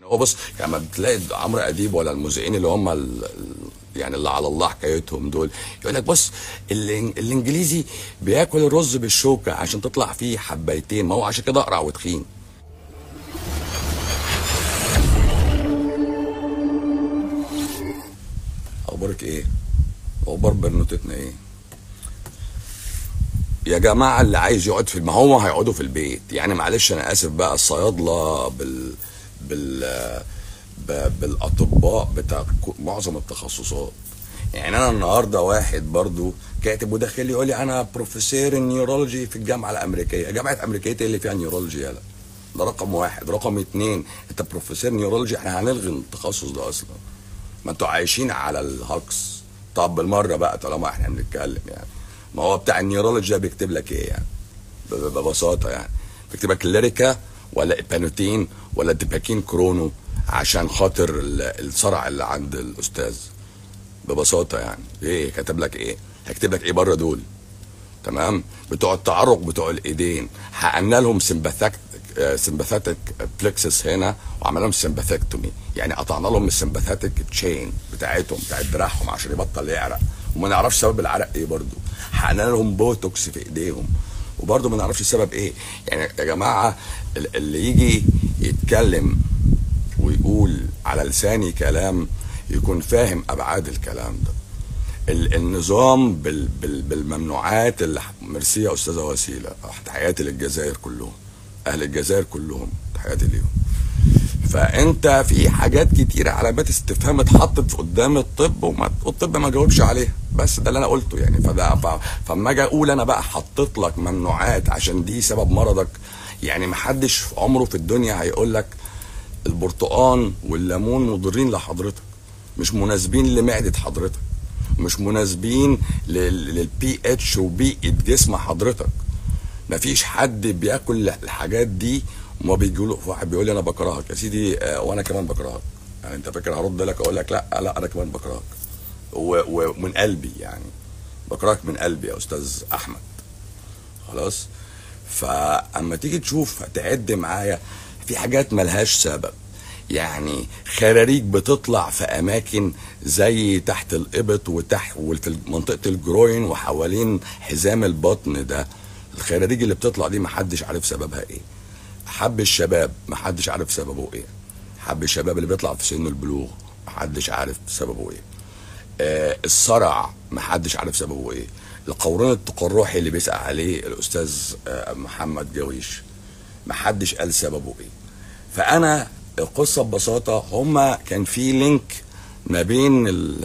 هو بص يعني لما بتلاقي عمرو اديب ولا المذيعين اللي هم ال- ال- يعني اللي على الله حكايتهم دول يقول لك بص الإن- الانجليزي بياكل الرز بالشوكه عشان تطلع فيه حبايتين ما هو عشان كده اقرع وتخين اخبارك ايه اخبار بنوتتنا ايه يا جماعه اللي عايز يقعد في ما هو هيقعدوا في البيت يعني معلش انا اسف بقى الصيادله بال بال ب- بالاطباء بتاع ك- معظم التخصصات يعني انا النهارده واحد برضو كاتب وداخل يقول لي انا بروفيسور النيورولوجي في الجامعه الامريكيه جامعه امريكيه إيه اللي فيها نيورولوجي يلا ده رقم واحد رقم اتنين انت بروفيسور نيورولوجي احنا هنلغي التخصص ده اصلا ما انتوا عايشين على الهكس طب بالمره بقى طالما احنا بنتكلم يعني ما هو بتاع النيورولوجي ده بيكتب لك ايه يعني ب- ب- ببساطه يعني بيكتب لك ليريكا ولا ايبانوتين ولا ديباكين كرونو عشان خاطر ال- الصرع اللي عند الاستاذ ببساطه يعني ايه كاتب لك ايه هكتب لك ايه بره دول تمام بتوع التعرق بتوع الايدين حقنا لهم سمباثيك سمباثيك بلكسس هنا وعملنا لهم سمباثيكتومي يعني قطعنا لهم السمباثيك تشين بتاعتهم بتاعت دراعهم عشان يبطل يعرق وما نعرفش سبب العرق ايه برضو حقنا لهم بوتوكس في ايديهم وبرضه ما نعرفش السبب ايه يعني يا جماعه ال- اللي يجي يتكلم ويقول على لساني كلام يكون فاهم ابعاد الكلام ده ال- النظام بال بال بالممنوعات اللي ميرسي يا استاذه وسيله تحياتي للجزائر كلهم اهل الجزائر كلهم تحياتي ليهم فانت في حاجات كتيره علامات استفهام اتحطت قدام الطب وما والطب ما جاوبش عليها بس ده اللي انا قلته يعني فده ف- فاما اجي اقول انا بقى حطيت لك ممنوعات عشان دي سبب مرضك يعني محدش في عمره في الدنيا هيقول لك البرتقان والليمون مضرين لحضرتك مش مناسبين لمعده حضرتك مش مناسبين للبي اتش وبيئه جسم حضرتك مفيش حد بياكل الحاجات دي وما بيجيله واحد بيقول لي انا بكرهك يا سيدي آه، وانا كمان بكرهك يعني انت فاكر هرد لك اقول لك لا لا انا كمان بكرهك و- ومن قلبي يعني بكرهك من قلبي يا استاذ احمد خلاص فاما تيجي تشوف تعد معايا في حاجات ملهاش سبب يعني خراريج بتطلع في اماكن زي تحت الابط وتحت وفي منطقه الجروين وحوالين حزام البطن ده الخراريج اللي بتطلع دي محدش عارف سببها ايه حب الشباب محدش عارف سببه ايه حب الشباب اللي بيطلع في سن البلوغ محدش عارف سببه ايه آه الصرع محدش عارف سببه ايه القولون التقرحي اللي بيسأل عليه الاستاذ آه محمد جويش محدش قال سببه ايه فانا القصه ببساطه هما كان في لينك ما بين ال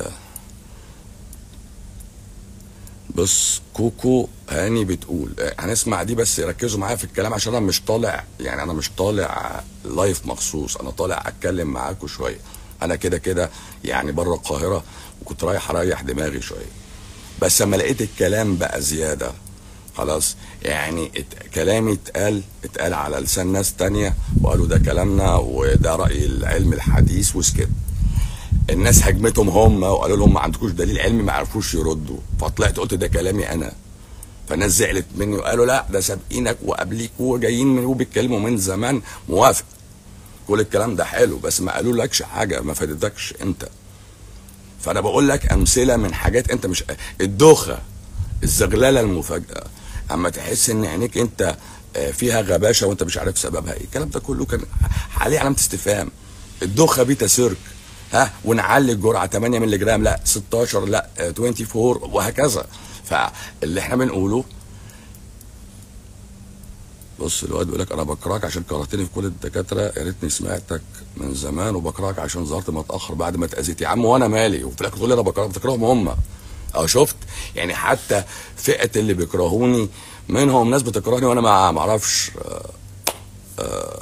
بص كوكو هاني بتقول آه، هنسمع دي بس ركزوا معايا في الكلام عشان انا مش طالع يعني انا مش طالع لايف مخصوص انا طالع اتكلم معاكم شويه انا كده كده يعني بره القاهره وكنت رايح اريح دماغي شويه بس لما لقيت الكلام بقى زياده خلاص يعني ات... كلامي اتقال اتقال على لسان ناس تانية وقالوا ده كلامنا وده رأي العلم الحديث وسكت الناس هجمتهم هم وقالوا لهم ما عندكوش دليل علمي ما عرفوش يردوا فطلعت قلت ده كلامي انا فالناس زعلت مني وقالوا لا ده سابقينك وقبليك وجايين من وبيتكلموا من زمان موافق كل الكلام ده حلو بس ما قالوا لكش حاجه ما فادتكش انت فانا بقول لك امثله من حاجات انت مش الدوخه الزغلله المفاجاه اما تحس ان عينيك انت آه، فيها غباشه وانت مش عارف سببها ايه الكلام ده كله كان عليه علامه استفهام الدوخه بيتا سيرك ها ونعلي الجرعه 8 مللي جرام لا 16 لا آه، 24 وهكذا فاللي احنا بنقوله بص الواد بيقول لك انا بكرهك عشان كرهتني في كل الدكاتره يا ريتني سمعتك من زمان وبكرهك عشان ظهرت متاخر بعد ما اتاذيت يا عم وانا مالي وفي الاخر تقول لي انا بكرهك بتكرههم هم اه شفت يعني حتى فئه اللي بيكرهوني منهم ناس بتكرهني وانا ما ما اعرفش آه، آه،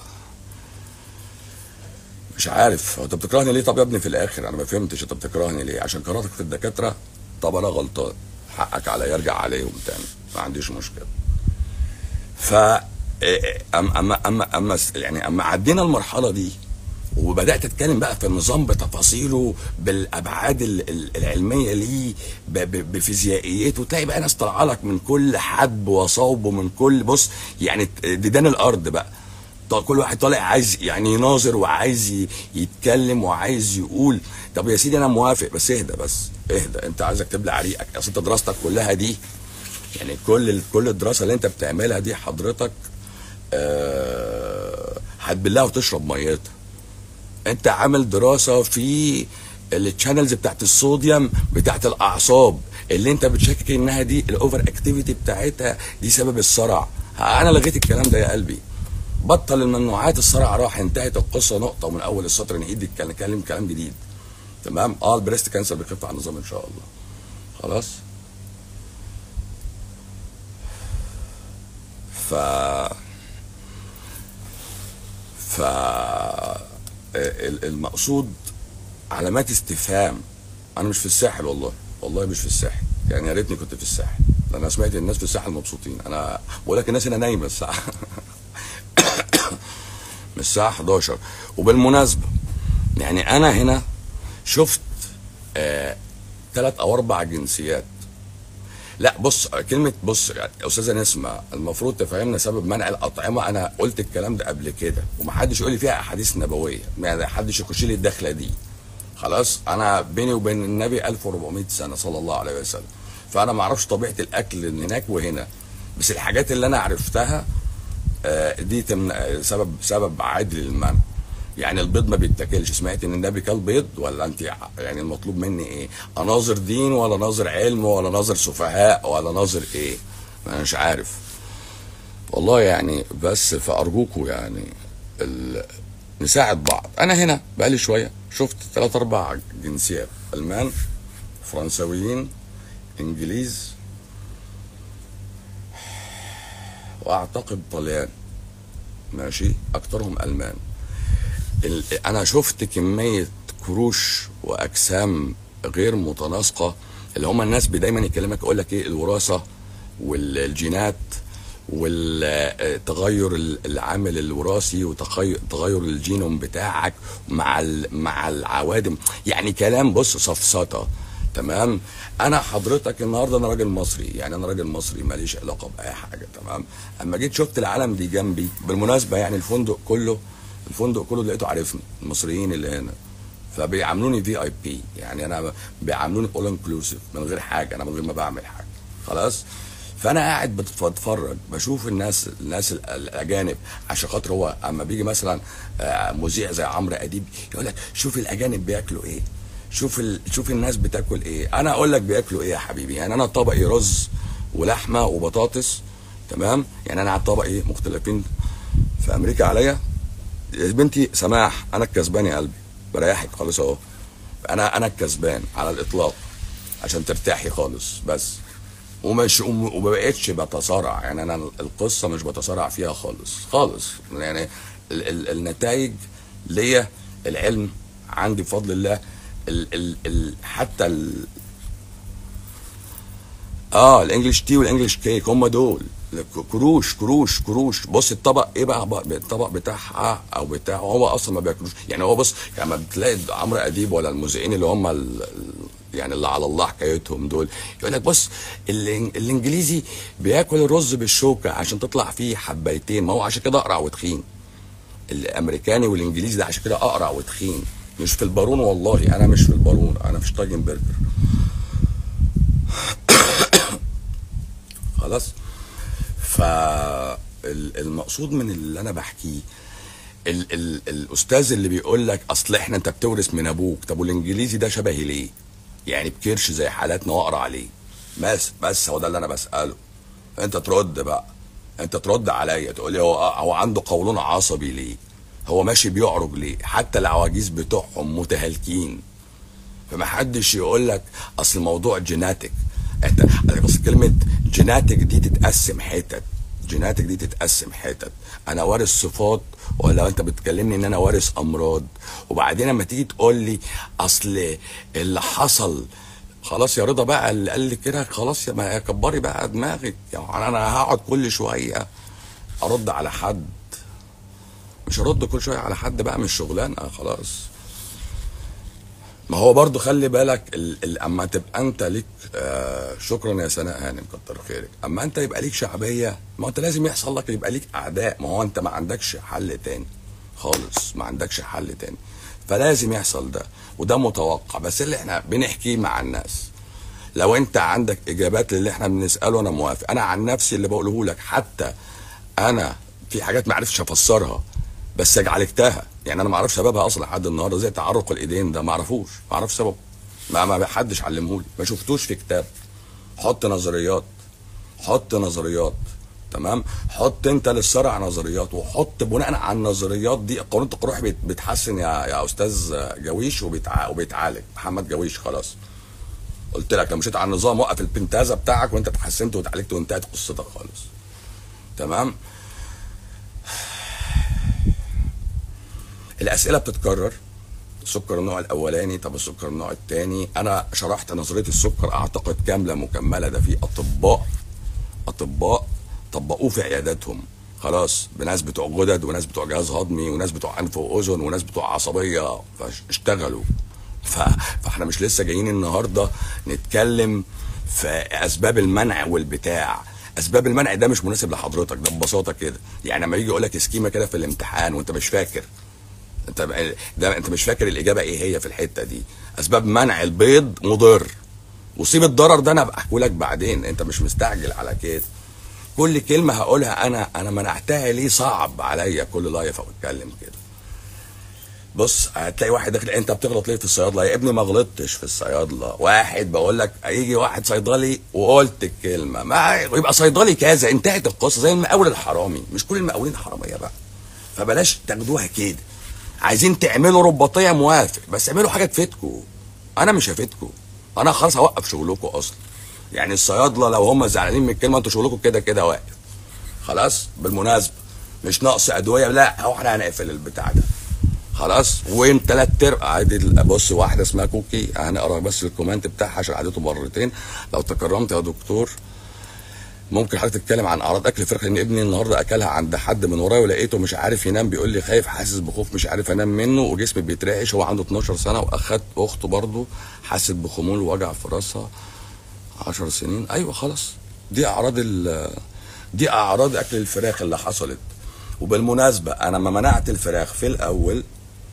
مش عارف هو انت بتكرهني ليه طب يا ابني في الاخر انا ما فهمتش انت بتكرهني ليه عشان كرهتك في الدكاتره طب انا غلطان حقك عليا يرجع عليهم تاني ما عنديش مشكله ف إيه، اما اما اما اما يعني اما عدينا المرحله دي وبدات اتكلم بقى في النظام بتفاصيله بالابعاد ال- ال- العلميه ليه ب- ب- بفيزيائيته تلاقي بقى ناس طالعه لك من كل حدب وصوب ومن كل بص يعني ديدان الارض بقى طب كل واحد طالع عايز يعني يناظر وعايز ي- يتكلم وعايز يقول طب يا سيدي انا موافق بس اهدى بس اهدى انت عايزك تبلع ريقك اصل انت دراستك كلها دي يعني كل ال- كل الدراسه اللي انت بتعملها دي حضرتك آه، هتبلها وتشرب ميتها انت عامل دراسه في التشانلز بتاعت الصوديوم بتاعت الاعصاب اللي انت بتشكك انها دي الاوفر اكتيفيتي بتاعتها دي سبب الصرع انا لغيت الكلام ده يا قلبي بطل الممنوعات الصرع راح انتهت القصه نقطه ومن اول السطر نعيد نتكلم نتكلم كلام جديد تمام اه البريست كانسر بيخف عن النظام ان شاء الله خلاص ف ف ال- المقصود علامات استفهام انا مش في الساحل والله والله مش في الساحل يعني يا ريتني كنت في الساحل لأن انا سمعت الناس في الساحل مبسوطين انا بقول لك الناس هنا نايمه الساعه من الساعه 11 وبالمناسبه يعني انا هنا شفت ثلاث او اربع جنسيات لا بص كلمة بص يعني أستاذة نسمة المفروض تفهمنا سبب منع الأطعمة أنا قلت الكلام ده قبل كده ومحدش يقول لي فيها أحاديث نبوية يعني محدش يخش لي الدخلة دي خلاص أنا بيني وبين النبي 1400 سنة صلى الله عليه وسلم فأنا ما أعرفش طبيعة الأكل اللي هناك وهنا بس الحاجات اللي أنا عرفتها آه، دي تمنع سبب سبب عادل للمنع يعني البيض ما بيتاكلش سمعت ان النبي كل بيض ولا انت يعني المطلوب مني ايه اناظر دين ولا ناظر علم ولا ناظر سفهاء ولا ناظر ايه انا مش عارف والله يعني بس فارجوكوا يعني ال... نساعد بعض انا هنا بقالي شويه شفت ثلاث اربع جنسيات المان فرنساويين انجليز واعتقد طليان ماشي اكترهم المان ال- انا شفت كميه كروش واجسام غير متناسقه اللي هم الناس دايما يكلمك يقول لك ايه الوراثه والجينات والتغير العامل الوراثي وتغير الجينوم بتاعك مع ال- مع العوادم يعني كلام بص سفسطه تمام انا حضرتك النهارده انا راجل مصري يعني انا راجل مصري ماليش علاقه باي حاجه تمام اما جيت شفت العالم دي جنبي بالمناسبه يعني الفندق كله الفندق كله لقيته عارفني المصريين اللي هنا فبيعاملوني في اي بي يعني انا بيعاملوني اول انكلوسيف من غير حاجه انا من غير ما بعمل حاجه خلاص فانا قاعد بت- بتفرج بشوف الناس الناس ال- الاجانب عشان خاطر هو اما بيجي مثلا آه، مذيع زي عمرو اديب يقول لك شوف الاجانب بياكلوا ايه شوف ال... شوف الناس بتاكل ايه انا اقول لك بياكلوا ايه يا حبيبي يعني انا طبقي رز ولحمه وبطاطس تمام يعني انا على طبقي مختلفين في امريكا عليا يا بنتي سماح انا الكسبان يا قلبي بريحك خالص اهو انا انا الكسبان على الاطلاق عشان ترتاحي خالص بس ومش وم- وما بقتش بتصارع يعني انا القصه مش بتصارع فيها خالص خالص يعني ال ال النتائج ليا العلم عندي بفضل الله ال ال ال حتى ال اه الانجليش تي والانجليش كيك هم دول كروش كروش كروش بص الطبق ايه بقى بقى الطبق بتاعها او بتاعه هو اصلا ما بياكلوش يعني هو بص يعني لما بتلاقي عمرو اديب ولا المذيعين اللي هم ال- ال- يعني اللي على الله حكايتهم دول يقول لك بص الإن- الانجليزي بياكل الرز بالشوكه عشان تطلع فيه حبايتين ما هو عشان كده اقرع وتخين الامريكاني والانجليزي ده عشان كده اقرع وتخين مش في البارون والله انا مش في البارون انا في شتايجن برجر خلاص فالمقصود من اللي انا بحكيه ال ال الاستاذ اللي بيقول لك اصل احنا انت بتورث من ابوك طب والانجليزي ده شبهي ليه يعني بكرش زي حالاتنا واقرا عليه بس بس هو ده اللي انا بساله انت ترد بقى انت ترد عليا تقول لي هو هو عنده قولون عصبي ليه هو ماشي بيعرج ليه حتى العواجيز بتوعهم متهالكين فما حدش يقول لك اصل الموضوع جيناتيك انت بس كلمه جيناتيك دي تتقسم حتت جيناتيك دي تتقسم حتت انا وارث صفات ولا انت بتكلمني ان انا وارث امراض وبعدين لما تيجي تقول لي اصل اللي حصل خلاص يا رضا بقى اللي قال لي كده خلاص يا ما كبري بقى دماغك يعني انا هقعد كل شويه ارد على حد مش هرد كل شويه على حد بقى مش شغلانه خلاص ما هو برضو خلي بالك ال... ال... اما تبقى انت ليك آه شكرا يا سناء هانم كتر خيرك اما انت يبقى ليك شعبيه ما انت لازم يحصل لك يبقى ليك اعداء ما هو انت ما عندكش حل تاني خالص ما عندكش حل تاني فلازم يحصل ده وده متوقع بس اللي احنا بنحكيه مع الناس لو انت عندك اجابات للي احنا بنساله انا موافق انا عن نفسي اللي بقوله لك حتى انا في حاجات ما عرفتش افسرها بس عالجتها يعني انا ما اعرفش سببها اصلا لحد النهارده زي تعرق الايدين ده ما اعرفوش ما اعرفش سببه ما ما حدش علمهولي ما شفتوش في كتاب حط نظريات حط نظريات تمام حط انت للصرع نظريات وحط بناء على النظريات دي قانون التقرح بيت- بيتحسن يا يا استاذ جويش وبيتع... وبيتعالج محمد جويش خلاص قلت لك لو مشيت على النظام وقف البنتازه بتاعك وانت اتحسنت واتعالجت وانتهت قصتك خالص تمام الاسئله بتتكرر سكر النوع الاولاني طب السكر النوع الثاني انا شرحت نظريه السكر اعتقد كامله مكمله ده في اطباء اطباء طبقوه في عياداتهم خلاص بناس بتوع غدد وناس بتوع جهاز هضمي وناس بتوع انف واذن وناس بتوع عصبيه فاشتغلوا ف... فاحنا مش لسه جايين النهارده نتكلم في اسباب المنع والبتاع اسباب المنع ده مش مناسب لحضرتك ده ببساطه كده يعني لما يجي يقول لك سكيمه كده في الامتحان وانت مش فاكر انت ده انت مش فاكر الاجابه ايه هي في الحته دي اسباب منع البيض مضر وسيب الضرر ده انا ابقى احكي لك بعدين انت مش مستعجل على كده كل كلمه هقولها انا انا منعتها ليه صعب عليا كل لايف او اتكلم كده بص هتلاقي واحد داخل انت بتغلط ليه في الصيادله يا ابني ما غلطتش في الصيادله واحد بقول لك هيجي واحد صيدلي وقلت الكلمه ما يبقى صيدلي كذا انتهت القصه زي المقاول الحرامي مش كل المقاولين حراميه بقى فبلاش تاخدوها كده عايزين تعملوا رباطيه موافق بس اعملوا حاجه تفيدكم انا مش هفيدكم انا خلاص هوقف شغلكم اصلا يعني الصيادله لو هم زعلانين من الكلمه انتوا شغلكم كده كده واقف خلاص بالمناسبه مش ناقص ادويه لا هو احنا هنقفل البتاع ده خلاص وين تلات ارباع عادي بص واحده اسمها كوكي هنقرا بس الكومنت بتاعها عشان عدته مرتين لو تكرمت يا دكتور ممكن حضرتك تتكلم عن اعراض اكل الفراخ لان ابني النهارده اكلها عند حد من ورايا ولقيته مش عارف ينام بيقول لي خايف حاسس بخوف مش عارف انام منه وجسمي بيترعش هو عنده 12 سنه واخدت اخته برضه حست بخمول ووجع في راسها 10 سنين ايوه خلاص دي اعراض ال دي اعراض اكل الفراخ اللي حصلت وبالمناسبه انا ما منعت الفراخ في الاول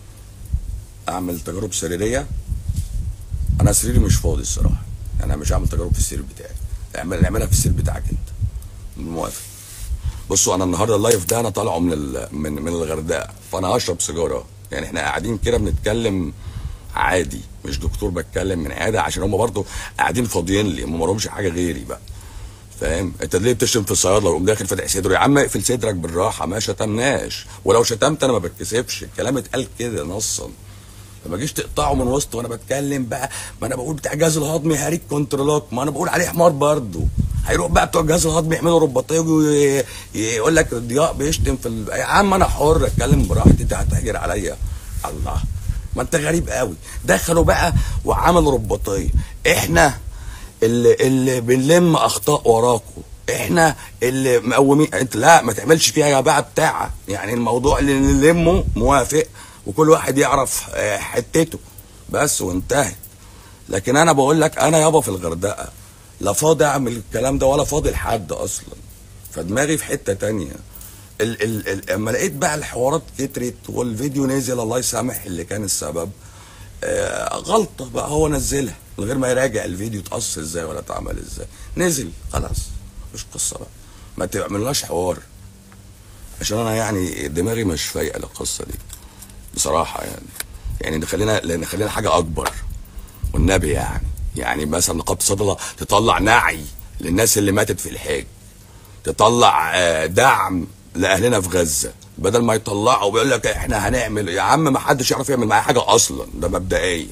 اعمل تجارب سريريه انا سريري مش فاضي الصراحه انا مش هعمل تجارب في السرير بتاعي اعمل اعملها في السرير بتاعك انت موافق بصوا انا النهارده اللايف ده انا طالعه من ال... من من الغردقه فانا هشرب سيجاره يعني احنا قاعدين كده بنتكلم عادي مش دكتور بتكلم من عياده عشان هم برضو قاعدين فاضيين لي هم ما لهمش حاجه غيري بقى فاهم انت ليه بتشتم في الصيادله ويقوم داخل فاتح صدره يا عم اقفل صدرك بالراحه ما شتمناش ولو شتمت انا ما بتكسفش الكلام اتقال كده نصا فما جيش تقطعه من وسط وانا بتكلم بقى ما انا بقول بتاع الجهاز الهضمي هريك كنترولات ما انا بقول عليه حمار برضه هيروح بقى بتوع الجهاز الهضمي يعملوا رباطيه وي- يقول لك ضياء بيشتم في ال... يا عم انا حر اتكلم براحتي انت هتهجر عليا الله ما انت غريب قوي دخلوا بقى وعملوا رباطيه احنا اللي اللي بنلم اخطاء وراكم احنا اللي مقومين انت لا ما تعملش فيها يا بقى بتاعه يعني الموضوع اللي نلمه موافق وكل واحد يعرف آه، حتته بس وانتهت لكن انا بقول لك انا يابا في الغردقه لا فاضي اعمل الكلام ده ولا فاضي لحد اصلا فدماغي في حته تانية ال ال ال اما لقيت بقى الحوارات كترت والفيديو نزل الله يسامح اللي كان السبب آه غلطه بقى هو نزلها من غير ما يراجع الفيديو اتقص ازاي ولا اتعمل ازاي نزل خلاص مش قصه بقى ما تعملناش حوار عشان انا يعني دماغي مش فايقه للقصه دي بصراحه يعني يعني نخلينا لان خلينا حاجه اكبر والنبي يعني يعني مثلا نقابه الصيدله تطلع نعي للناس اللي ماتت في الحاج تطلع آه، دعم لاهلنا في غزه بدل ما يطلعوا بيقول لك احنا هنعمل يا عم ما حدش يعرف يعمل معايا حاجه اصلا ده مبدئيا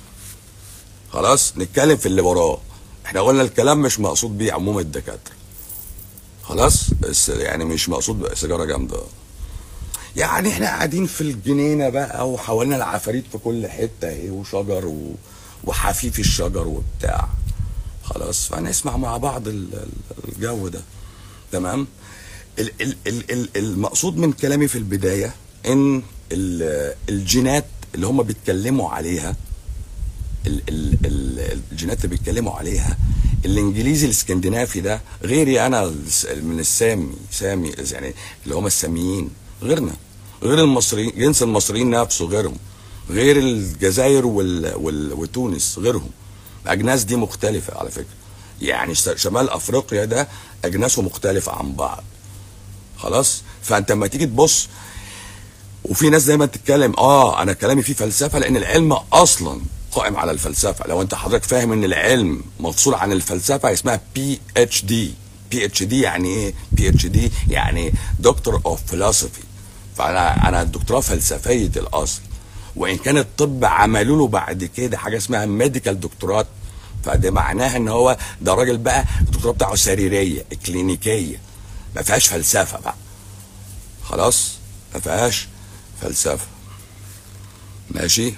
خلاص نتكلم في اللي وراه احنا قلنا الكلام مش مقصود بيه عموم الدكاتره خلاص بس يعني مش مقصود سيجاره جامده يعني احنا قاعدين في الجنينه بقى وحوالينا العفاريت في كل حته اهي وشجر و... وحفيف الشجر وبتاع خلاص فنسمع مع بعض ال- ال- الجو ده تمام ال ال ال ال المقصود من كلامي في البدايه ان ال- الجينات اللي هم بيتكلموا عليها ال ال ال الجينات اللي بيتكلموا عليها الانجليزي الاسكندنافي ده غيري انا الس- من السامي سامي يعني اللي هم الساميين غيرنا غير المصريين جنس المصريين نفسه غيرهم غير الجزائر وال وال وتونس غيرهم الاجناس دي مختلفه على فكره يعني ش- شمال افريقيا ده اجناسه مختلفه عن بعض خلاص فانت لما تيجي تبص وفي ناس دايما تتكلم اه انا كلامي فيه فلسفه لان العلم اصلا قائم على الفلسفه لو انت حضرتك فاهم ان العلم مفصول عن الفلسفه اسمها بي اتش دي بي اتش دي يعني ايه بي اتش دي يعني دكتور اوف فيلوسفي فانا انا دكتوراه فلسفيه الاصل وان كان الطب عملوا له بعد كده حاجه اسمها ميديكال دكتورات فده معناها ان هو ده راجل بقى الدكتوراه بتاعه سريريه كلينيكيه ما فيهاش فلسفه بقى خلاص ما فيهاش فلسفه ماشي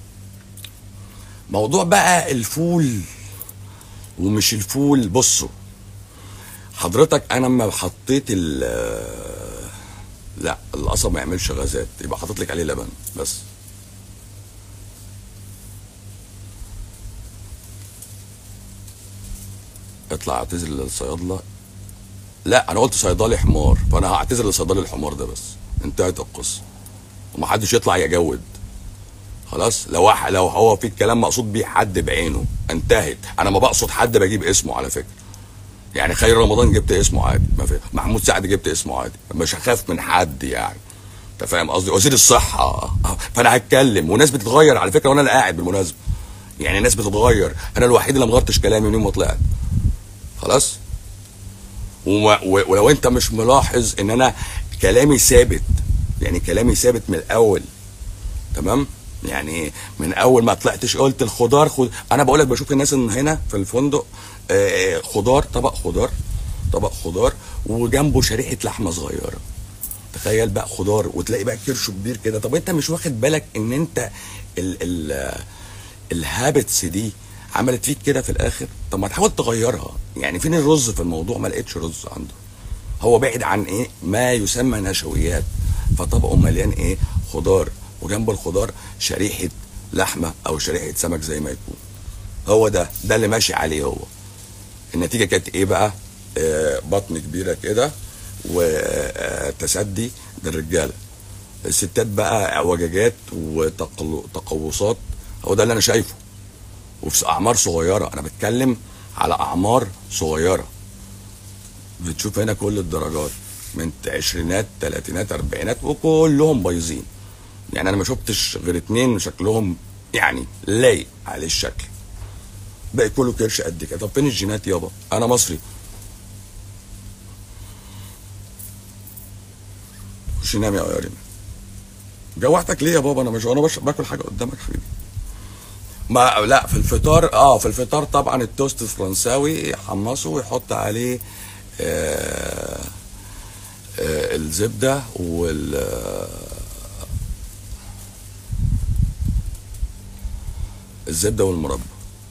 موضوع بقى الفول ومش الفول بصوا حضرتك انا لما حطيت ال لا القصب ما يعملش غازات يبقى حاطط لك عليه لبن بس اطلع اعتذر للصيادله لا انا قلت صيدلي حمار فانا هعتذر لصيدلي الحمار ده بس انتهت القصه ومحدش يطلع يجود خلاص لو واحد لو هو في الكلام مقصود بيه حد بعينه انتهت انا ما بقصد حد بجيب اسمه على فكره يعني خير رمضان جبت اسمه عادي ما في محمود سعد جبت اسمه عادي مش هخاف من حد يعني انت فاهم قصدي وزير الصحه فانا هتكلم وناس بتتغير على فكره وانا اللي قاعد بالمناسبه يعني الناس بتتغير انا الوحيد اللي مغيرتش كلامي من يوم ما طلعت خلاص وما و- ولو انت مش ملاحظ ان انا كلامي ثابت يعني كلامي ثابت من الاول تمام يعني من اول ما طلعتش قلت الخضار خد... انا بقول لك بشوف الناس ان هنا في الفندق آه، خضار طبق خضار طبق خضار وجنبه شريحه لحمه صغيره تخيل بقى خضار وتلاقي بقى كرشه كبير كده طب انت مش واخد بالك ان انت ال ال الهابتس دي عملت فيك كده في الاخر طب ما تحاول تغيرها يعني فين الرز في الموضوع ما لقيتش رز عنده هو بعيد عن ايه ما يسمى نشويات فطبقه مليان ايه خضار وجنب الخضار شريحه لحمه او شريحه سمك زي ما يكون هو ده ده اللي ماشي عليه هو النتيجه كانت ايه بقى آه بطن كبيره كده وتسدي للرجاله الستات بقى اعوجاجات وتقوسات هو ده اللي انا شايفه وفي اعمار صغيره انا بتكلم على اعمار صغيره بتشوف هنا كل الدرجات من عشرينات تلاتينات اربعينات وكلهم بايظين يعني انا ما شفتش غير اتنين شكلهم يعني لايق عليه الشكل باقي كله كرش قد كده طب فين الجينات يابا انا مصري خش نام يا قيارين جوعتك ليه يا بابا انا مش انا بش... باكل حاجه قدامك حبيبي ما لا في الفطار اه في الفطار طبعا التوست الفرنساوي يحمصه ويحط عليه آه آه الزبده وال آه، الزبده والمربى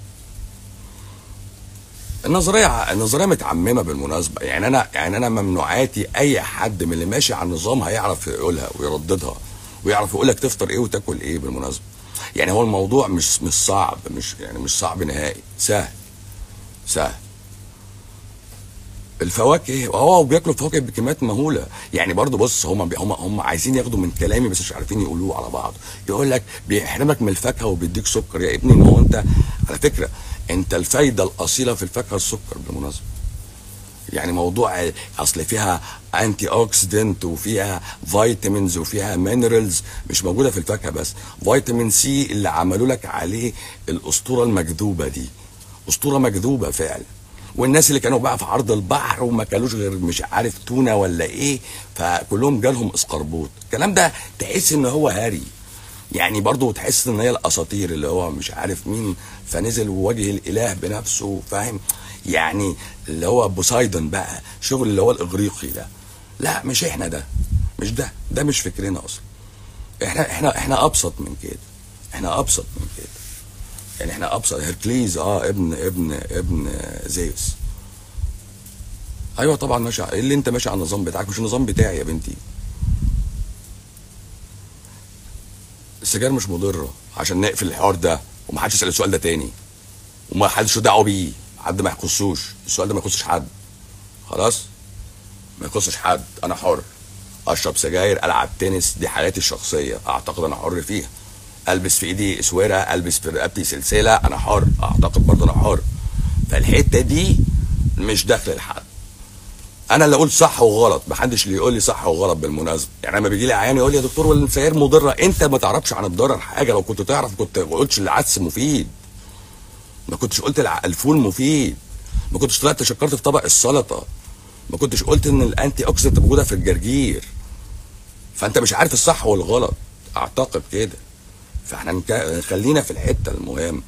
النظريه النظريه متعممه بالمناسبه يعني انا يعني انا ممنوعاتي اي حد من اللي ماشي على النظام هيعرف يقولها ويرددها ويعرف يقول لك تفطر ايه وتاكل ايه بالمناسبه يعني هو الموضوع مش مش صعب مش يعني مش صعب نهائي سهل سهل الفواكه اه وبياكلوا فواكه بكميات مهوله يعني برضو بص هم هم هم عايزين ياخدوا من كلامي بس مش عارفين يقولوه على بعض يقول لك بيحرمك من الفاكهه وبيديك سكر يا ابني ما هو انت على فكره انت الفايده الاصيله في الفاكهه السكر بالمناسبه يعني موضوع اصل فيها انتي اوكسيدنت وفيها فيتامينز وفيها مينرالز مش موجوده في الفاكهه بس فيتامين سي اللي عملوا لك عليه الاسطوره المكذوبه دي اسطوره مكذوبه فعلا والناس اللي كانوا بقى في عرض البحر وما كانوش غير مش عارف تونه ولا ايه فكلهم جالهم اسقربوط الكلام ده تحس ان هو هاري يعني برضه تحس ان هي الاساطير اللي هو مش عارف مين فنزل وواجه الاله بنفسه فاهم يعني اللي هو بوسايدون بقى شغل اللي هو الاغريقي ده لا مش احنا ده مش ده ده مش فكرنا اصلا احنا احنا احنا ابسط من كده احنا ابسط من كده يعني احنا ابسط هركليز اه ابن ابن ابن زيوس ايوه طبعا ماشي ع- ايه اللي انت ماشي على النظام بتاعك مش النظام بتاعي يا بنتي السجاير مش مضره عشان نقفل الحوار ده ومحدش يسال السؤال ده تاني وما حدش له دعوه بيه حد ما يخصوش السؤال ده ما يخصش حد خلاص ما يخصش حد انا حر اشرب سجاير العب تنس دي حياتي الشخصيه اعتقد انا حر فيها البس في ايدي اسوره البس في رقبتي سلسله انا حر اعتقد برضه انا حر فالحته دي مش داخله لحد انا اللي اقول صح وغلط محدش اللي يقول لي صح وغلط بالمناسبه يعني لما بيجي لي عيان يقول لي يا دكتور والسجاير مضره انت ما تعرفش عن الضرر حاجه لو كنت تعرف كنت ما قلتش العدس مفيد ما كنتش قلت الع- الفول مفيد ما كنتش طلعت شكرت في طبق السلطه ما كنتش قلت ان الانتي اوكسيدنت موجوده في الجرجير فانت مش عارف الصح والغلط اعتقد كده فاحنا نك- خلينا في الحته المهمه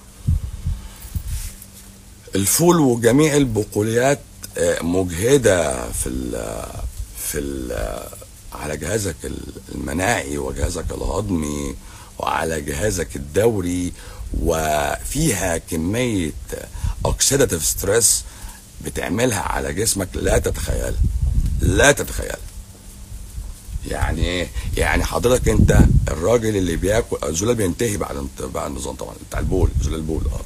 الفول وجميع البقوليات آه، مجهده في ال في ال على جهازك المناعي وجهازك الهضمي وعلى جهازك الدوري وفيها كميه اوكسيداتيف ستريس بتعملها على جسمك لا تتخيلها لا تتخيلها يعني ايه؟ يعني حضرتك انت الراجل اللي بياكل الزلال بينتهي بعد بعد النظام طبعا بتاع البول زلال البول اه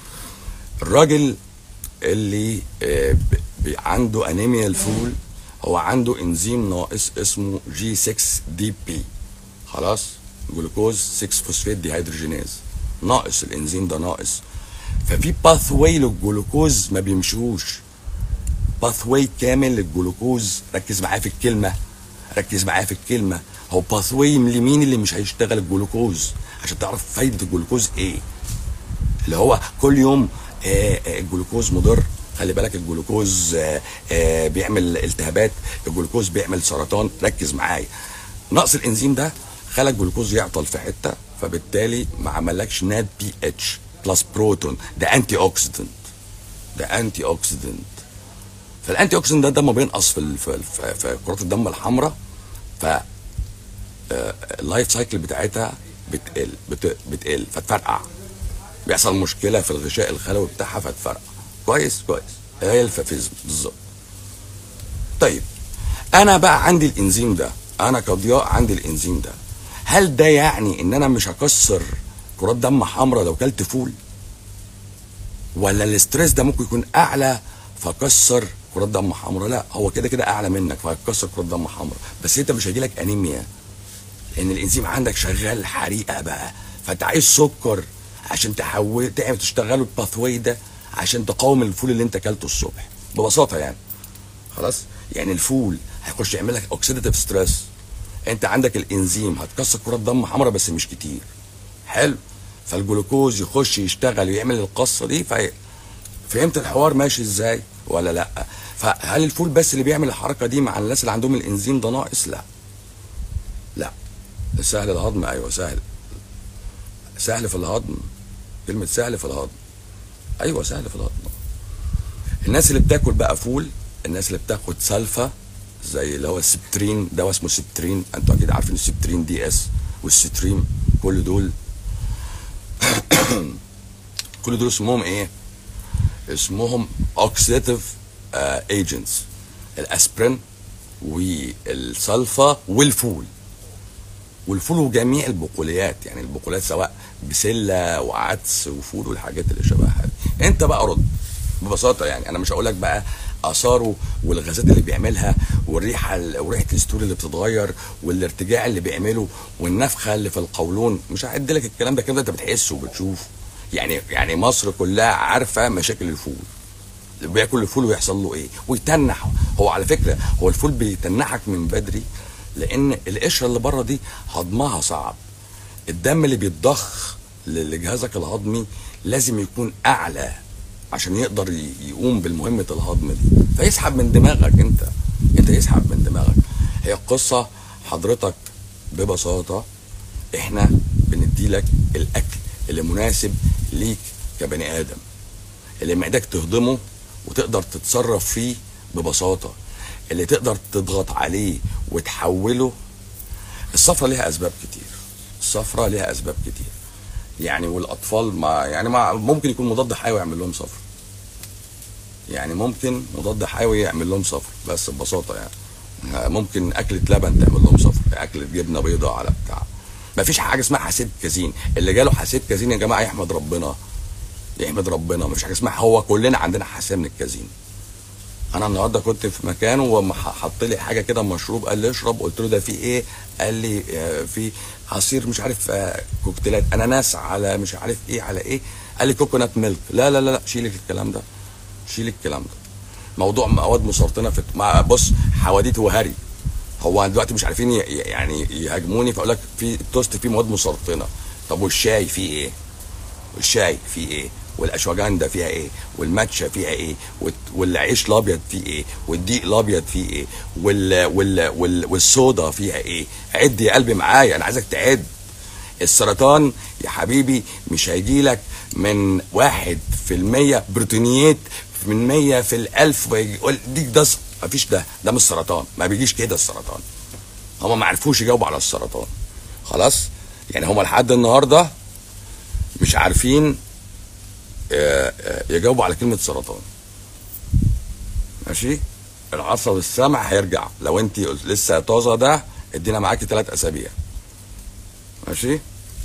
الراجل اللي آه، ب- ب- عنده انيميا الفول هو عنده انزيم ناقص اسمه جي 6 دي بي خلاص جلوكوز 6 فوسفات ديهيدروجيناز ناقص الانزيم ده ناقص ففي باث واي للجلوكوز ما بيمشوش باث واي كامل للجلوكوز ركز معايا في الكلمه ركز معايا في الكلمه هو باث واي لمين اللي مش هيشتغل الجلوكوز عشان تعرف فايده الجلوكوز ايه اللي هو كل يوم آه، آه، الجلوكوز مضر خلي بالك الجلوكوز آه، آه، بيعمل التهابات الجلوكوز بيعمل سرطان ركز معايا نقص الانزيم ده خلى الجلوكوز يعطل في حته فبالتالي ما عملكش نات بي اتش بلس بروتون ده انتي اوكسيدنت ده انتي اوكسيدنت فالانتي اوكسيدنت ده دم بينقص في ال- في في- في كرات الدم الحمراء ف آه، اللايف سايكل بتاعتها بتقل بت- بتقل فتفرقع بيحصل مشكله في الغشاء الخلوي بتاعها فتفرقع كويس كويس هي الفافيزم بالظبط طيب انا بقى عندي الانزيم ده انا كضياء عندي الانزيم ده هل ده يعني ان انا مش هكسر كرات دم حمراء لو كلت فول ولا الاستريس ده ممكن يكون اعلى فكسر كرات دم حمراء لا هو كده كده اعلى منك فهتكسر كرات دم حمراء بس انت مش هيجيلك انيميا لان الانزيم عندك شغال حريقه بقى فانت عايز سكر عشان تحول تعمل تشتغله الباثواي ده عشان تقاوم الفول اللي انت اكلته الصبح ببساطه يعني خلاص يعني الفول هيخش يعمل لك اوكسيداتيف ستريس انت عندك الانزيم هتكسر كرات دم حمراء بس مش كتير حلو فالجلوكوز يخش يشتغل ويعمل القصه دي في فهمت الحوار ماشي ازاي ولا لا فهل الفول بس اللي بيعمل الحركه دي مع الناس اللي عندهم الانزيم ده ناقص لا لا سهل الهضم ايوه سهل سهل في الهضم كلمه سهل في الهضم ايوه سهل في الهضم الناس اللي بتاكل بقى فول الناس اللي بتاخد سلفا زي اللي هو السبترين دواء اسمه سبترين انتوا اكيد عارفين السبترين دي اس والستريم كل دول كل دول اسمهم ايه اسمهم اوكسيديتيف ايجنتس الاسبرين والسلفا والفول والفول وجميع البقوليات يعني البقوليات سواء بسله وعدس وفول والحاجات اللي شبهها دي انت بقى رد ببساطه يعني انا مش هقول لك بقى اثاره والغازات اللي بيعملها والريحه وريحه الستور اللي بتتغير والارتجاع اللي بيعمله والنفخه اللي في القولون مش هعد لك الكلام ده الكلام ده انت بتحسه وبتشوفه يعني يعني مصر كلها عارفه مشاكل الفول اللي بياكل الفول ويحصل له ايه ويتنح هو على فكره هو الفول بيتنحك من بدري لان القشره اللي بره دي هضمها صعب الدم اللي بيتضخ ل- لجهازك الهضمي لازم يكون اعلى عشان يقدر ي- يقوم بالمهمه الهضم دي فيسحب من دماغك انت انت يسحب من دماغك هي القصه حضرتك ببساطه احنا بنديلك الاكل اللي مناسب ليك كبني ادم اللي معدك تهضمه وتقدر تتصرف فيه ببساطه اللي تقدر تضغط عليه وتحوله الصفرة ليها اسباب كتير الصفرة ليها اسباب كتير يعني والاطفال ما يعني ما ممكن يكون مضاد حيوي يعمل لهم صفر يعني ممكن مضاد حيوي يعمل لهم صفر بس ببساطه يعني ممكن اكله لبن تعمل لهم صفر اكله جبنه بيضاء على بتاع مفيش حاجه اسمها حساسيه كازين اللي جاله حساسيه كازين يا جماعه يحمد ربنا يحمد ربنا مفيش حاجه اسمها هو كلنا عندنا حساسيه من الكازين انا النهارده كنت في مكان وحط لي حاجه كده مشروب قال لي اشرب قلت له ده في ايه قال لي آه، في عصير مش عارف آه، كوكتيلات اناناس على مش عارف ايه على ايه قال لي كوكونات ميلك لا لا لا لا شيل الكلام ده شيل الكلام ده موضوع مواد مسرطنه في مع بص حواديت وهري هو دلوقتي مش عارفين ي- يعني يهاجموني فاقول لك في التوست فيه مواد مسرطنه طب والشاي فيه ايه والشاي فيه ايه والاشواجندا فيها ايه والماتشا فيها ايه والت- والعيش الابيض فيه ايه والدقيق الابيض فيه ايه وال وال وال والصودا فيها ايه عد يا قلبي معايا انا عايزك تعد السرطان يا حبيبي مش هيجي لك من واحد في المية بروتينيات من مية في الألف ويجي يقول ديك ده س- مفيش ده ده مش سرطان ما بيجيش كده السرطان هما ما عرفوش يجاوبوا على السرطان خلاص يعني هما لحد النهارده مش عارفين آه، آه، يجاوبوا على كلمة سرطان ماشي العصب السمع هيرجع لو انت لسه طازة ده ادينا معاكي ثلاث اسابيع ماشي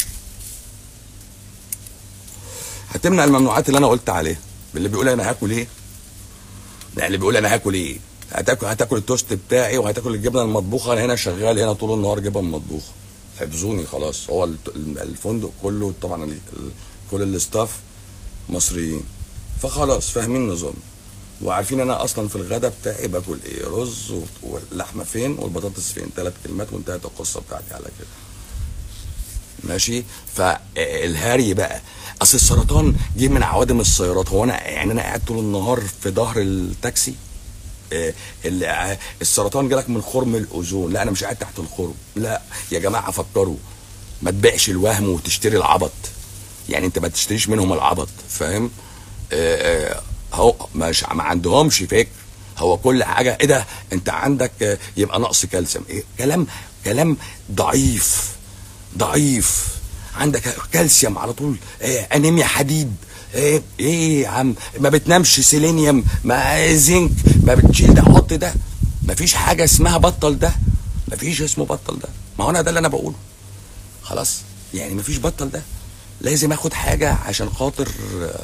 هتمنع الممنوعات اللي انا قلت عليها اللي بيقول انا هاكل ايه لا اللي بيقول انا هاكل ايه هتاكل هتاكل التوست بتاعي وهتاكل الجبنه المطبوخه انا هنا شغال هنا طول النهار جبن مطبوخه حفظوني خلاص هو الت- الفندق كله طبعا ال- ال- كل الاستاف مصريين فخلاص فاهمين النظام وعارفين انا اصلا في الغداء بتاعي باكل ايه رز و- واللحمه فين والبطاطس فين ثلاث كلمات وانتهت القصه بتاعتي على كده ماشي فالهاري بقى اصل السرطان جه من عوادم السيارات هو انا يعني انا قاعد طول النهار في ظهر التاكسي آه، ال- آه، السرطان جالك من خرم الاوزون لا انا مش قاعد تحت الخرم لا يا جماعه فكروا ما تبيعش الوهم وتشتري العبط يعني انت ما تشتريش منهم العبط فاهم آه، آه، هو مش ما عندهمش فكر هو كل حاجه ايه ده انت عندك آه، يبقى نقص كالسيوم ايه كلام كلام ضعيف ضعيف عندك كالسيوم على طول إيه انيميا حديد ايه ايه يا عم ما بتنامش سيلينيوم ما زنك ما بتشيل ده حط ده ما فيش حاجه اسمها بطل ده ما فيش اسمه بطل ده ما هو انا ده اللي انا بقوله خلاص يعني ما فيش بطل ده لازم اخد حاجه عشان خاطر آه،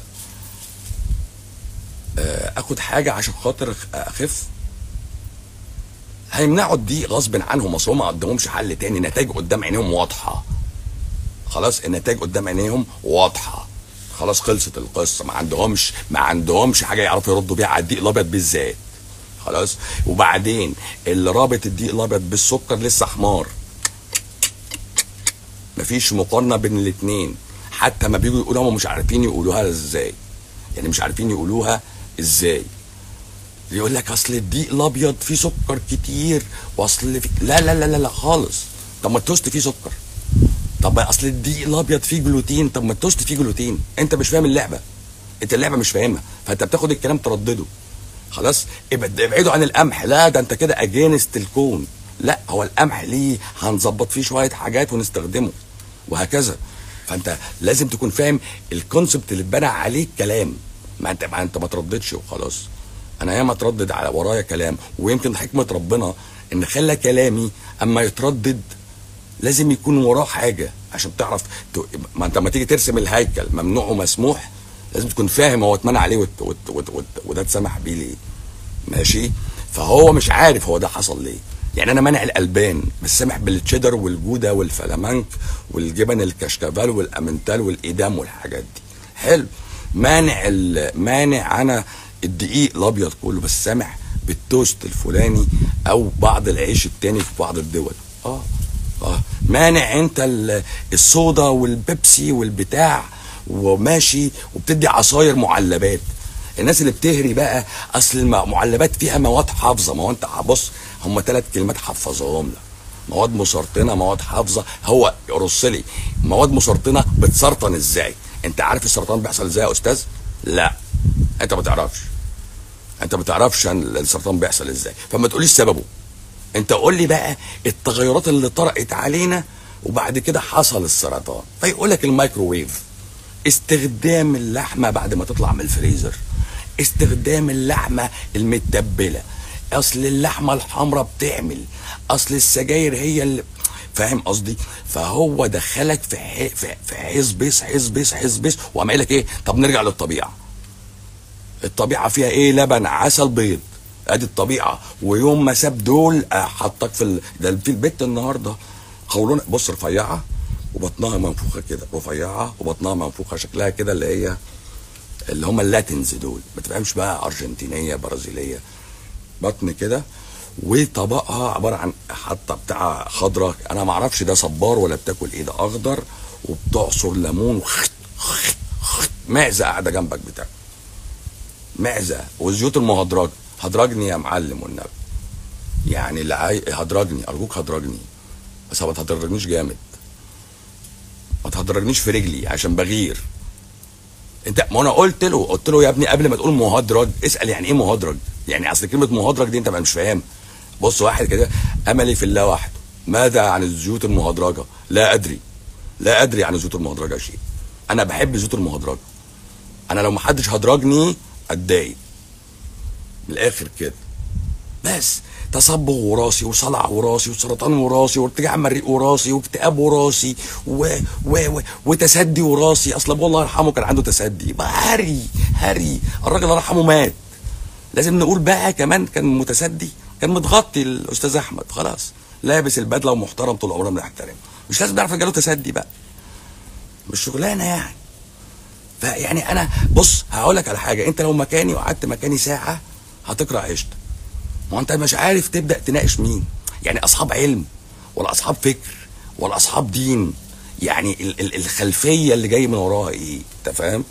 آه، اخد حاجه عشان خاطر اخف هيمنعوا الضيق غصب عنهم اصل هم ما قدامهمش حل تاني نتائج قدام عينيهم واضحه خلاص النتائج قدام عينيهم واضحه خلاص خلصت القصه ما عندهمش ما عندهمش حاجه يعرفوا يردوا بيها على الدقيق الابيض بالذات خلاص وبعدين اللي رابط الدقيق الابيض بالسكر لسه حمار مفيش مقارنه بين الاثنين حتى ما بيجوا يقولوا هم مش عارفين يقولوها ازاي يعني مش عارفين يقولوها ازاي يقول لك اصل الدقيق الابيض فيه سكر كتير واصل في... لا لا لا لا لا خالص طب ما التوست فيه سكر طب ما اصل الدقيق الابيض فيه جلوتين طب ما التوست فيه جلوتين انت مش فاهم اللعبه انت اللعبه مش فاهمها فانت بتاخد الكلام تردده خلاص ابعد- ابعدوا عن القمح لا ده انت كده اجينست الكون لا هو القمح ليه هنظبط فيه شويه حاجات ونستخدمه وهكذا فانت لازم تكون فاهم الكونسبت اللي اتبنى عليه الكلام ما انت ما انت ما ترددش وخلاص انا ياما اتردد على ورايا كلام ويمكن حكمه ربنا ان خلى كلامي اما يتردد لازم يكون وراه حاجه عشان تعرف ت... ما انت لما تيجي ترسم الهيكل ممنوع ومسموح لازم تكون فاهم هو اتمنع عليه وت... وت... وت... وت... وده اتسمح بيه ليه ماشي فهو مش عارف هو ده حصل ليه يعني انا مانع الالبان بس سامح بالتشيدر والجوده والفلامنك والجبن الكشكافال والامنتال والايدام والحاجات دي حلو مانع ال... مانع انا الدقيق الابيض كله بس سامح بالتوست الفلاني او بعض العيش التاني في بعض الدول اه اه مانع انت ال- الصودا والبيبسي والبتاع وماشي وبتدي عصاير معلبات الناس اللي بتهري بقى اصل المعلبات فيها مواد حافظه ما هو انت بص هم ثلاث كلمات حفظهم لك مواد مسرطنه مواد حافظه هو يرص لي مواد مسرطنه بتسرطن ازاي انت عارف السرطان بيحصل ازاي يا استاذ لا انت ما تعرفش انت ما تعرفش عن السرطان بيحصل ازاي فما تقوليش سببه انت قول لي بقى التغيرات اللي طرأت علينا وبعد كده حصل السرطان فيقول لك الميكروويف استخدام اللحمه بعد ما تطلع من الفريزر استخدام اللحمه المتبله اصل اللحمه الحمراء بتعمل اصل السجاير هي اللي فاهم قصدي فهو دخلك في ح- في في حزبس حزبس حزبس وقام قايل لك ايه طب نرجع للطبيعه الطبيعه فيها ايه لبن عسل بيض ادي الطبيعه ويوم ما ساب دول آه، حطك في ال... ده في البيت النهارده قولون بص رفيعه وبطنها منفوخه كده رفيعه وبطنها منفوخه شكلها كده اللي هي اللي هم اللاتينز دول ما تفهمش بقى ارجنتينيه برازيليه بطن كده وطبقها عباره عن حاطه بتاع خضره انا ما اعرفش ده صبار ولا بتاكل ايه ده اخضر وبتعصر ليمون وخت خت خت معزه قاعده جنبك بتاع معزه والزيوت المهدرجه هدرجني يا معلم والنبي يعني اللي عاي... هدرجني ارجوك هدرجني بس ما تهدرجنيش جامد ما تهدرجنيش في رجلي عشان بغير انت ما انا قلت له قلت له يا ابني قبل ما تقول مهدرج اسال يعني ايه مهدرج يعني اصل كلمه مهدرج دي انت مش فاهم بص واحد كده املي في الله وحده ماذا عن الزيوت المهدرجه لا ادري لا ادري عن الزيوت المهدرجه شيء انا بحب الزيوت المهدرجه انا لو محدش هدرجني اتضايق من الاخر كده بس تصبغ وراثي وصلع وراثي وسرطان وراثي وارتجاع مريء وراثي واكتئاب وراثي و... و... و... وتسدي وراثي اصل ابوه الله يرحمه كان عنده تسدي بقى هري هري الراجل الله يرحمه مات لازم نقول بقى كمان كان متسدي كان متغطي الاستاذ احمد خلاص لابس البدله ومحترم طول عمرنا بنحترمه مش لازم نعرف جاله تسدي بقى مش شغلانه يعني فيعني انا بص هقول لك على حاجه انت لو مكاني وقعدت مكاني ساعه هتقرا عشت ما هو انت مش عارف تبدا تناقش مين يعني اصحاب علم ولا اصحاب فكر ولا اصحاب دين يعني ال- ال- الخلفيه اللي جاي من وراها ايه انت فاهم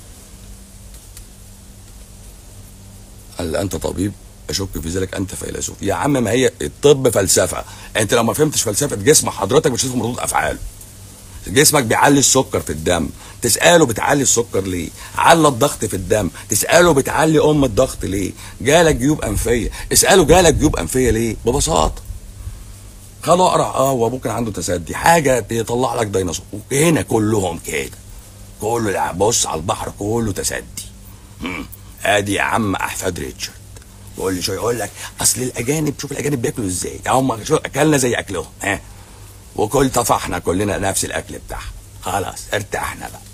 هل انت طبيب اشك في ذلك انت فيلسوف يا عم ما هي الطب فلسفه انت لو ما فهمتش فلسفه جسم حضرتك مش هتفهم ردود افعاله جسمك بيعلي السكر في الدم تساله بتعلي السكر ليه على الضغط في الدم تساله بتعلي ام الضغط ليه جالك جيوب انفيه اساله جالك جيوب انفيه ليه ببساطه خلوا اقرا اه وابوك كان عنده تسدي حاجه يطلع لك ديناصور هنا كلهم كده كله لا، بص على البحر كله تسدي مم. ادي يا عم احفاد ريتشارد يقول لي شويه يقول لك اصل الاجانب شوف الاجانب بياكلوا ازاي هم شو اكلنا زي اكلهم ها وكل طفحنا كلنا نفس الاكل بتاعهم خلاص ارتحنا بقى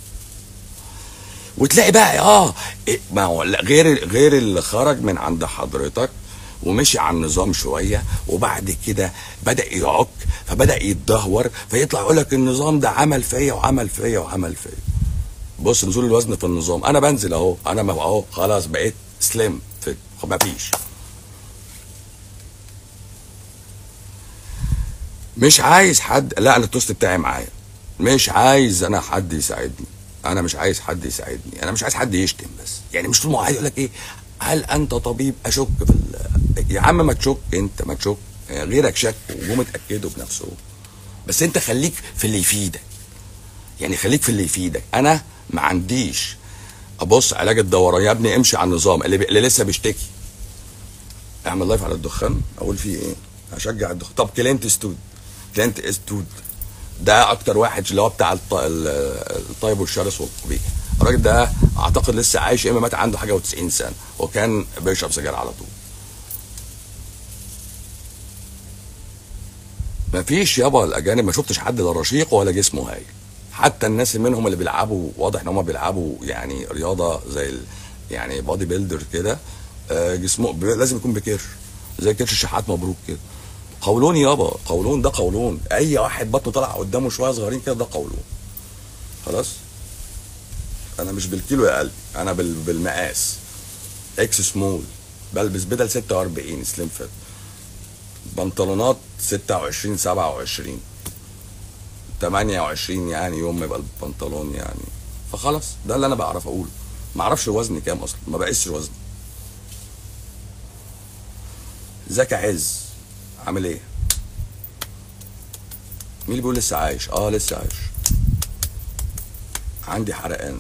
وتلاقي بقى اه إيه، ما هو لا، غير غير اللي خرج من عند حضرتك ومشي على النظام شويه وبعد كده بدا يعك فبدا يتدهور فيطلع يقول لك النظام ده عمل فيا وعمل فيا وعمل فيا بص نزول الوزن في النظام انا بنزل اهو انا ما اهو خلاص بقيت سليم فيت ما فيش مش عايز حد لا انا التوست بتاعي معايا مش عايز انا حد يساعدني انا مش عايز حد يساعدني انا مش عايز حد يشتم بس يعني مش طول ما هو عايز يقول لك ايه هل انت طبيب اشك في ال... يا عم ما تشك انت ما تشك غيرك شك وجم اتاكدوا بنفسهم بس انت خليك في اللي يفيدك يعني خليك في اللي يفيدك انا ما عنديش ابص علاج الدوران يا ابني امشي على النظام اللي, بي... اللي لسه بيشتكي اعمل لايف على الدخان اقول فيه ايه هشجع الدخان طب كلينت ستود كلينت استود ده اكتر واحد اللي هو بتاع الط... ال- الطيب والشرس والقبيح الراجل ده اعتقد لسه عايش يا اما مات عنده حاجه و90 سنه وكان بيشرب سجاير على طول مفيش يابا الاجانب ما شفتش حد لا رشيق ولا جسمه هايل حتى الناس منهم اللي بيلعبوا واضح ان هم بيلعبوا يعني رياضه زي ال... يعني بادي بيلدر كده آه، جسمه ب- لازم يكون بكرش زي كرش الشحات مبروك كده قولون يابا قولون ده قولون اي واحد بطنه طلع قدامه شويه صغيرين كده ده قولون خلاص انا مش بالكيلو يا قلبي انا بال... بالمقاس اكس سمول بلبس بدل 46 سليم فيت بنطلونات 26 27 28 يعني يوم ما يبقى البنطلون يعني فخلاص ده اللي انا بعرف اقوله ما اعرفش وزني كام اصلا ما بقيسش وزني زكي عز عامل ايه مين اللي بيقول لسه عايش اه لسه عايش عندي حرقان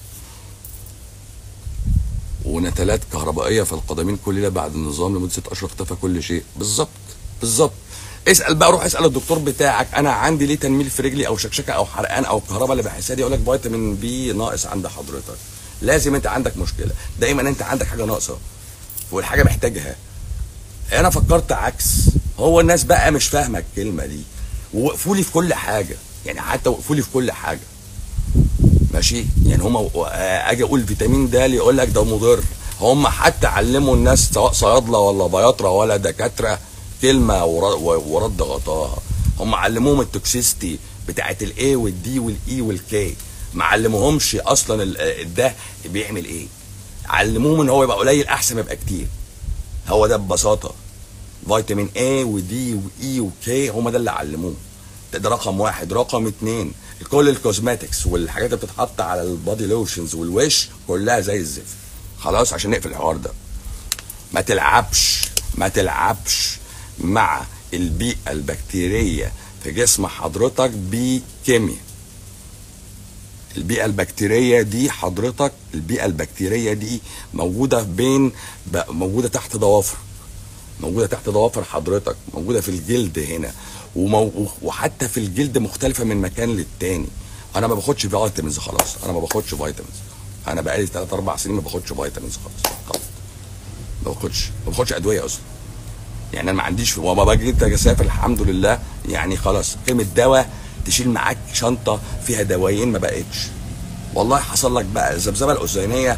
ونتلات كهربائيه في القدمين كل ليله بعد النظام لمده ست اشهر اختفى كل شيء بالظبط بالظبط اسال بقى روح اسال الدكتور بتاعك انا عندي ليه تنميل في رجلي او شكشكه او حرقان او الكهرباء اللي بحسها دي يقول لك فيتامين بي ناقص عند حضرتك لازم انت عندك مشكله دايما انت عندك حاجه ناقصه والحاجه محتاجها انا فكرت عكس هو الناس بقى مش فاهمه الكلمه دي ووقفوا لي في كل حاجه يعني حتى وقفوا لي في كل حاجه ماشي يعني هما اجي اقول فيتامين د يقول لك ده مضر هم حتى علموا الناس سواء صيادله ولا بياطره ولا دكاتره كلمه ور- ورد غطاها هم علموهم التوكسيستي بتاعت الاي والدي والاي والكي ما علموهمش اصلا ال- ده بيعمل ايه علموهم ان هو يبقى قليل احسن ما يبقى كتير هو ده ببساطه فيتامين A ودي واي وكي هم ده اللي علموه ده, ده رقم واحد رقم اتنين كل الكوزماتكس والحاجات اللي بتتحط على البادي لوشنز والوش كلها زي الزفت خلاص عشان نقفل الحوار ده ما تلعبش ما تلعبش مع البيئة البكتيرية في جسم حضرتك بكيمياء البيئة البكتيرية دي حضرتك البيئة البكتيرية دي موجودة بين ب- موجودة تحت ضوافر موجودة تحت ضوافر حضرتك موجودة في الجلد هنا ومو... وحتى في الجلد مختلفة من مكان للتاني انا ما باخدش فيتامينز خلاص انا ما باخدش فيتامينز انا بقالي 3 4 سنين ما باخدش فيتامينز خالص خالص ما باخدش ما باخدش ادويه اصلا يعني انا ما عنديش وما باجي انت اسافر الحمد لله يعني خلاص كلمه دواء تشيل معاك شنطه فيها دوايين ما بقتش والله حصل لك بقى الذبذبه الاذينيه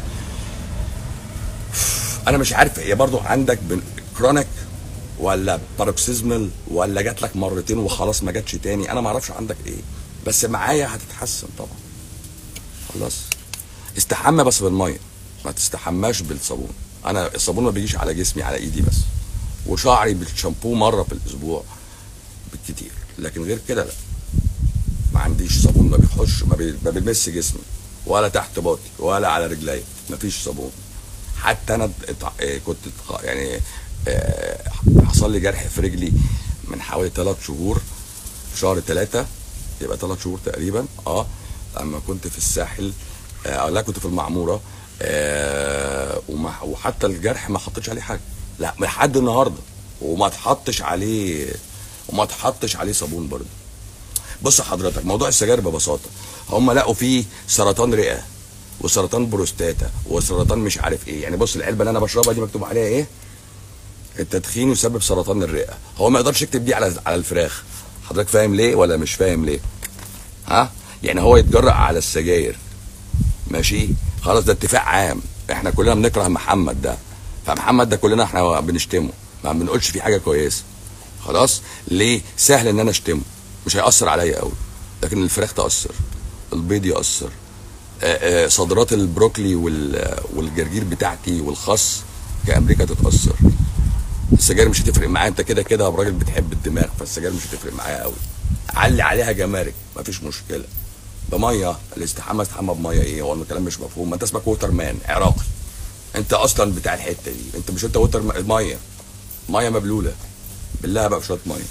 انا مش عارف هي برضو عندك كرونيك ولا باروكسيزمال ولا جات لك مرتين وخلاص ما جاتش تاني انا ما اعرفش عندك ايه بس معايا هتتحسن طبعا خلاص استحمى بس بالميه ما تستحماش بالصابون انا الصابون ما بيجيش على جسمي على ايدي بس وشعري بالشامبو مره في الاسبوع بالكتير لكن غير كده لا ما عنديش صابون ما بيخش ما, بي... ما بيلمس جسمي ولا تحت باطي ولا على رجلي ما فيش صابون حتى انا اتع- آه، كنت اتخ- يعني آه، حصل لي جرح في رجلي من حوالي ثلاث شهور في شهر ثلاثة يبقى ثلاث شهور تقريبا اه لما كنت في الساحل آه لا كنت في المعمورة آه وما وحتى الجرح ما حطيتش عليه حاجة لا لحد النهارده وما اتحطش عليه وما اتحطش عليه صابون برضه بص حضرتك موضوع السجاير ببساطه هم لقوا فيه سرطان رئه وسرطان بروستاتا وسرطان مش عارف ايه يعني بص العلبه اللي انا بشربها دي مكتوب عليها ايه التدخين يسبب سرطان الرئه هو ما يقدرش يكتب دي على على الفراخ حضرتك فاهم ليه ولا مش فاهم ليه ها يعني هو يتجرأ على السجاير ماشي خلاص ده اتفاق عام احنا كلنا بنكره محمد ده فمحمد ده كلنا احنا بنشتمه ما بنقولش فيه حاجه كويسه خلاص ليه سهل ان انا اشتمه مش هيأثر عليا قوي لكن الفراخ تأثر البيض يأثر آه، آه، صادرات البروكلي وال- والجرجير بتاعتي والخس كأمريكا تتأثر السجاير مش هتفرق معايا انت كده كده راجل بتحب الدماغ فالسجاير مش هتفرق معايا قوي علي عليها جمارك مفيش مشكله بميه الاستحمى استحمى بميه ايه هو الكلام مش مفهوم ما انت اسمك ووتر مان عراقي انت اصلا بتاع الحته دي انت مش انت ووتر م- ميه ميه مبلوله بالله بقى بشويه ميه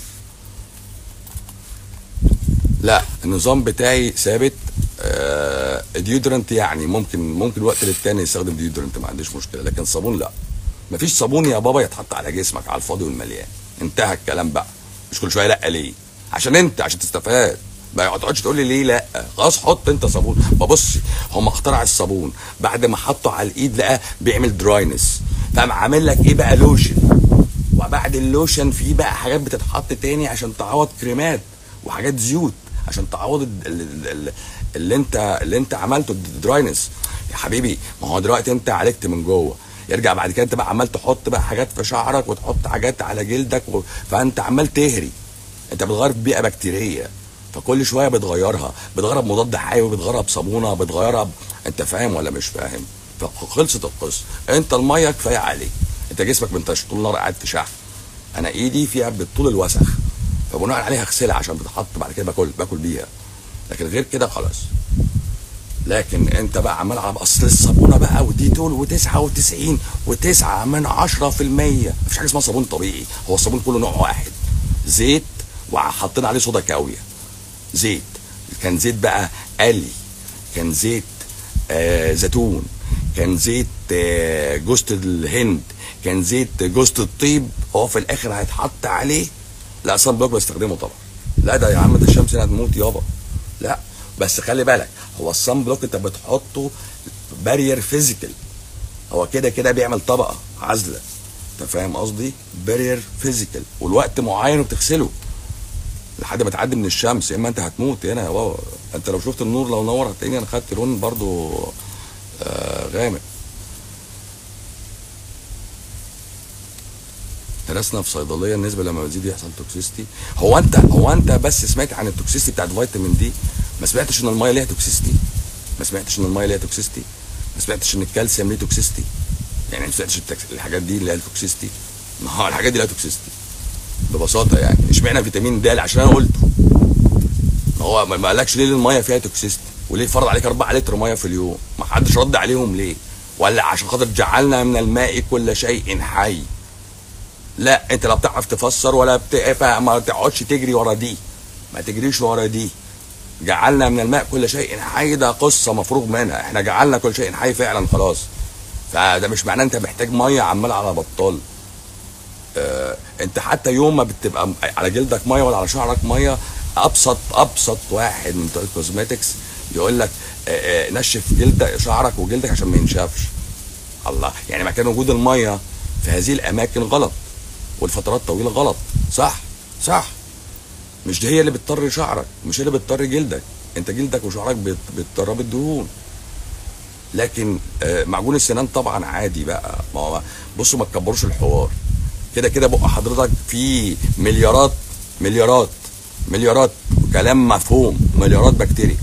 لا النظام بتاعي ثابت آه ديودرنت يعني ممكن ممكن وقت للتاني يستخدم ديودرنت ما عنديش مشكله لكن صابون لا مفيش صابون يا بابا يتحط على جسمك على الفاضي والمليان انتهى الكلام بقى مش كل شويه لا ليه عشان انت عشان تستفاد ما تقعدش تقول لي ليه لا خلاص حط انت صابون ببص هم اخترع الصابون بعد ما حطه على الايد لقى بيعمل دراينس فقام عامل لك ايه بقى لوشن وبعد اللوشن في بقى حاجات بتتحط تاني عشان تعوض كريمات وحاجات زيوت عشان تعوض ال- ال- ال- اللي انت اللي انت عملته الدراينس يا حبيبي ما هو دلوقتي انت عالجت من جوه يرجع بعد كده انت بقى عمال تحط بقى حاجات في شعرك وتحط حاجات على جلدك و... فانت عمال تهري انت بتغير في بيئه بكتيريه فكل شويه بتغيرها بتغيرها بمضاد حيوي بتغيرها بصابونه بتغيرها ب... انت فاهم ولا مش فاهم فخلصت القصه انت الميه كفايه عليك انت جسمك ما انتش طول النهار قاعد تشح انا ايدي فيها بالطول الوسخ فبناء عليها اغسلها عشان بتحط بعد كده باكل باكل بيها لكن غير كده خلاص لكن انت بقى عمال على اصل الصابونه بقى وديتول و99 و9 من 10% مفيش حاجه اسمها صابون طبيعي هو الصابون كله نوع واحد زيت وحاطين عليه صودا كاويه زيت كان زيت بقى قلي كان زيت آه زيتون كان زيت آه جوزة الهند كان زيت جوزة الطيب هو في الاخر هيتحط عليه لا صن بلوك بستخدمه طبعا لا ده يا عم ده الشمس هنا هتموت يابا لا بس خلي بالك هو الصن بلوك انت بتحطه بارير فيزيكال هو كده كده بيعمل طبقه عازله انت فاهم قصدي بارير فيزيكال والوقت معين وبتغسله لحد ما تعدي من الشمس يا اما انت هتموت هنا يا بابا انت لو شفت النور لو نور هتلاقيني انا خدت لون برضو آه غامق درسنا في صيدليه النسبه لما بتزيد يحصل توكسيستي هو انت هو انت بس سمعت عن التوكسيستي بتاعت فيتامين دي ما سمعتش ان الميه ليها توكسيستي ما سمعتش ان الميه ليها توكسيستي ما سمعتش ان الكالسيوم ليه توكسيستي يعني ما سمعتش التكس- الحاجات دي اللي هي التوكسيستي ما هو الحاجات دي لها توكسيستي ببساطه يعني اشمعنى فيتامين د عشان انا قلته ما هو ما ما قالكش ليه الميه فيها توكسيستي وليه فرض عليك 4 لتر ميه في اليوم ما حدش رد عليهم ليه ولا عشان خاطر جعلنا من الماء كل شيء حي لا انت لا بتعرف تفسر ولا بتفهم ما تقعدش تجري ورا دي ما تجريش ورا دي جعلنا من الماء كل شيء حي ده قصه مفروغ منها احنا جعلنا كل شيء حي فعلا خلاص فده مش معناه انت محتاج ميه عمال على بطال آه انت حتى يوم ما بتبقى م- على جلدك ميه ولا على شعرك ميه ابسط ابسط واحد من بتوع الكوزماتكس يقول لك آه آه نشف جلدك شعرك وجلدك عشان ما ينشفش الله يعني مكان وجود الميه في هذه الاماكن غلط والفترات طويله غلط صح صح مش دي هي اللي بتطر شعرك مش هي اللي بتطر جلدك انت جلدك وشعرك بت- بتطر بالدهون لكن آه، معجون السنان طبعا عادي بقى ما هو بصوا ما تكبروش الحوار كده كده بقى حضرتك في مليارات مليارات مليارات كلام مفهوم مليارات بكتيريا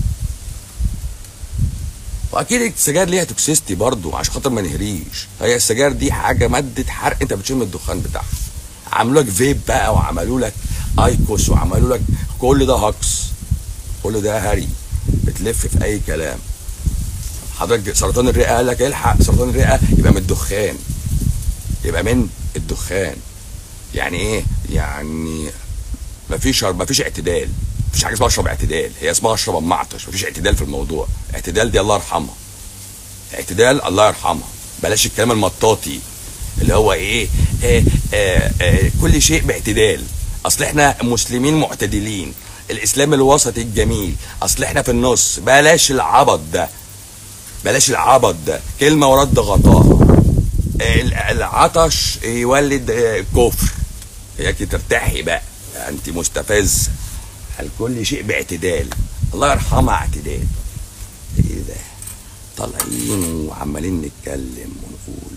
واكيد السجاير ليها توكسيستي برضو عشان خاطر ما نهريش هي السجاير دي حاجه ماده حرق انت بتشم الدخان بتاعها عملوا لك فيب بقى وعملوا لك ايكوس وعملوا لك كل ده هكس كل ده هري بتلف في اي كلام حضرتك سرطان الرئه قال لك الحق سرطان الرئه يبقى من الدخان يبقى من الدخان يعني ايه يعني مفيش مفيش اعتدال مفيش حاجه اسمها اشرب اعتدال هي اسمها اشرب اما اعطش مفيش اعتدال في الموضوع اعتدال دي الله يرحمها اعتدال الله يرحمها بلاش الكلام المطاطي اللي هو ايه آه آه آه كل شيء باعتدال اصل احنا مسلمين معتدلين الاسلام الوسطي الجميل اصل احنا في النص بلاش العبط ده بلاش العبط ده كلمه ورد غطاها ال- العطش يولد آه، كفر هيك ترتاحي بقى انت مستفزه هل كل شيء باعتدال الله يرحمها اعتدال ايه ده طالعين وعمالين نتكلم ونقول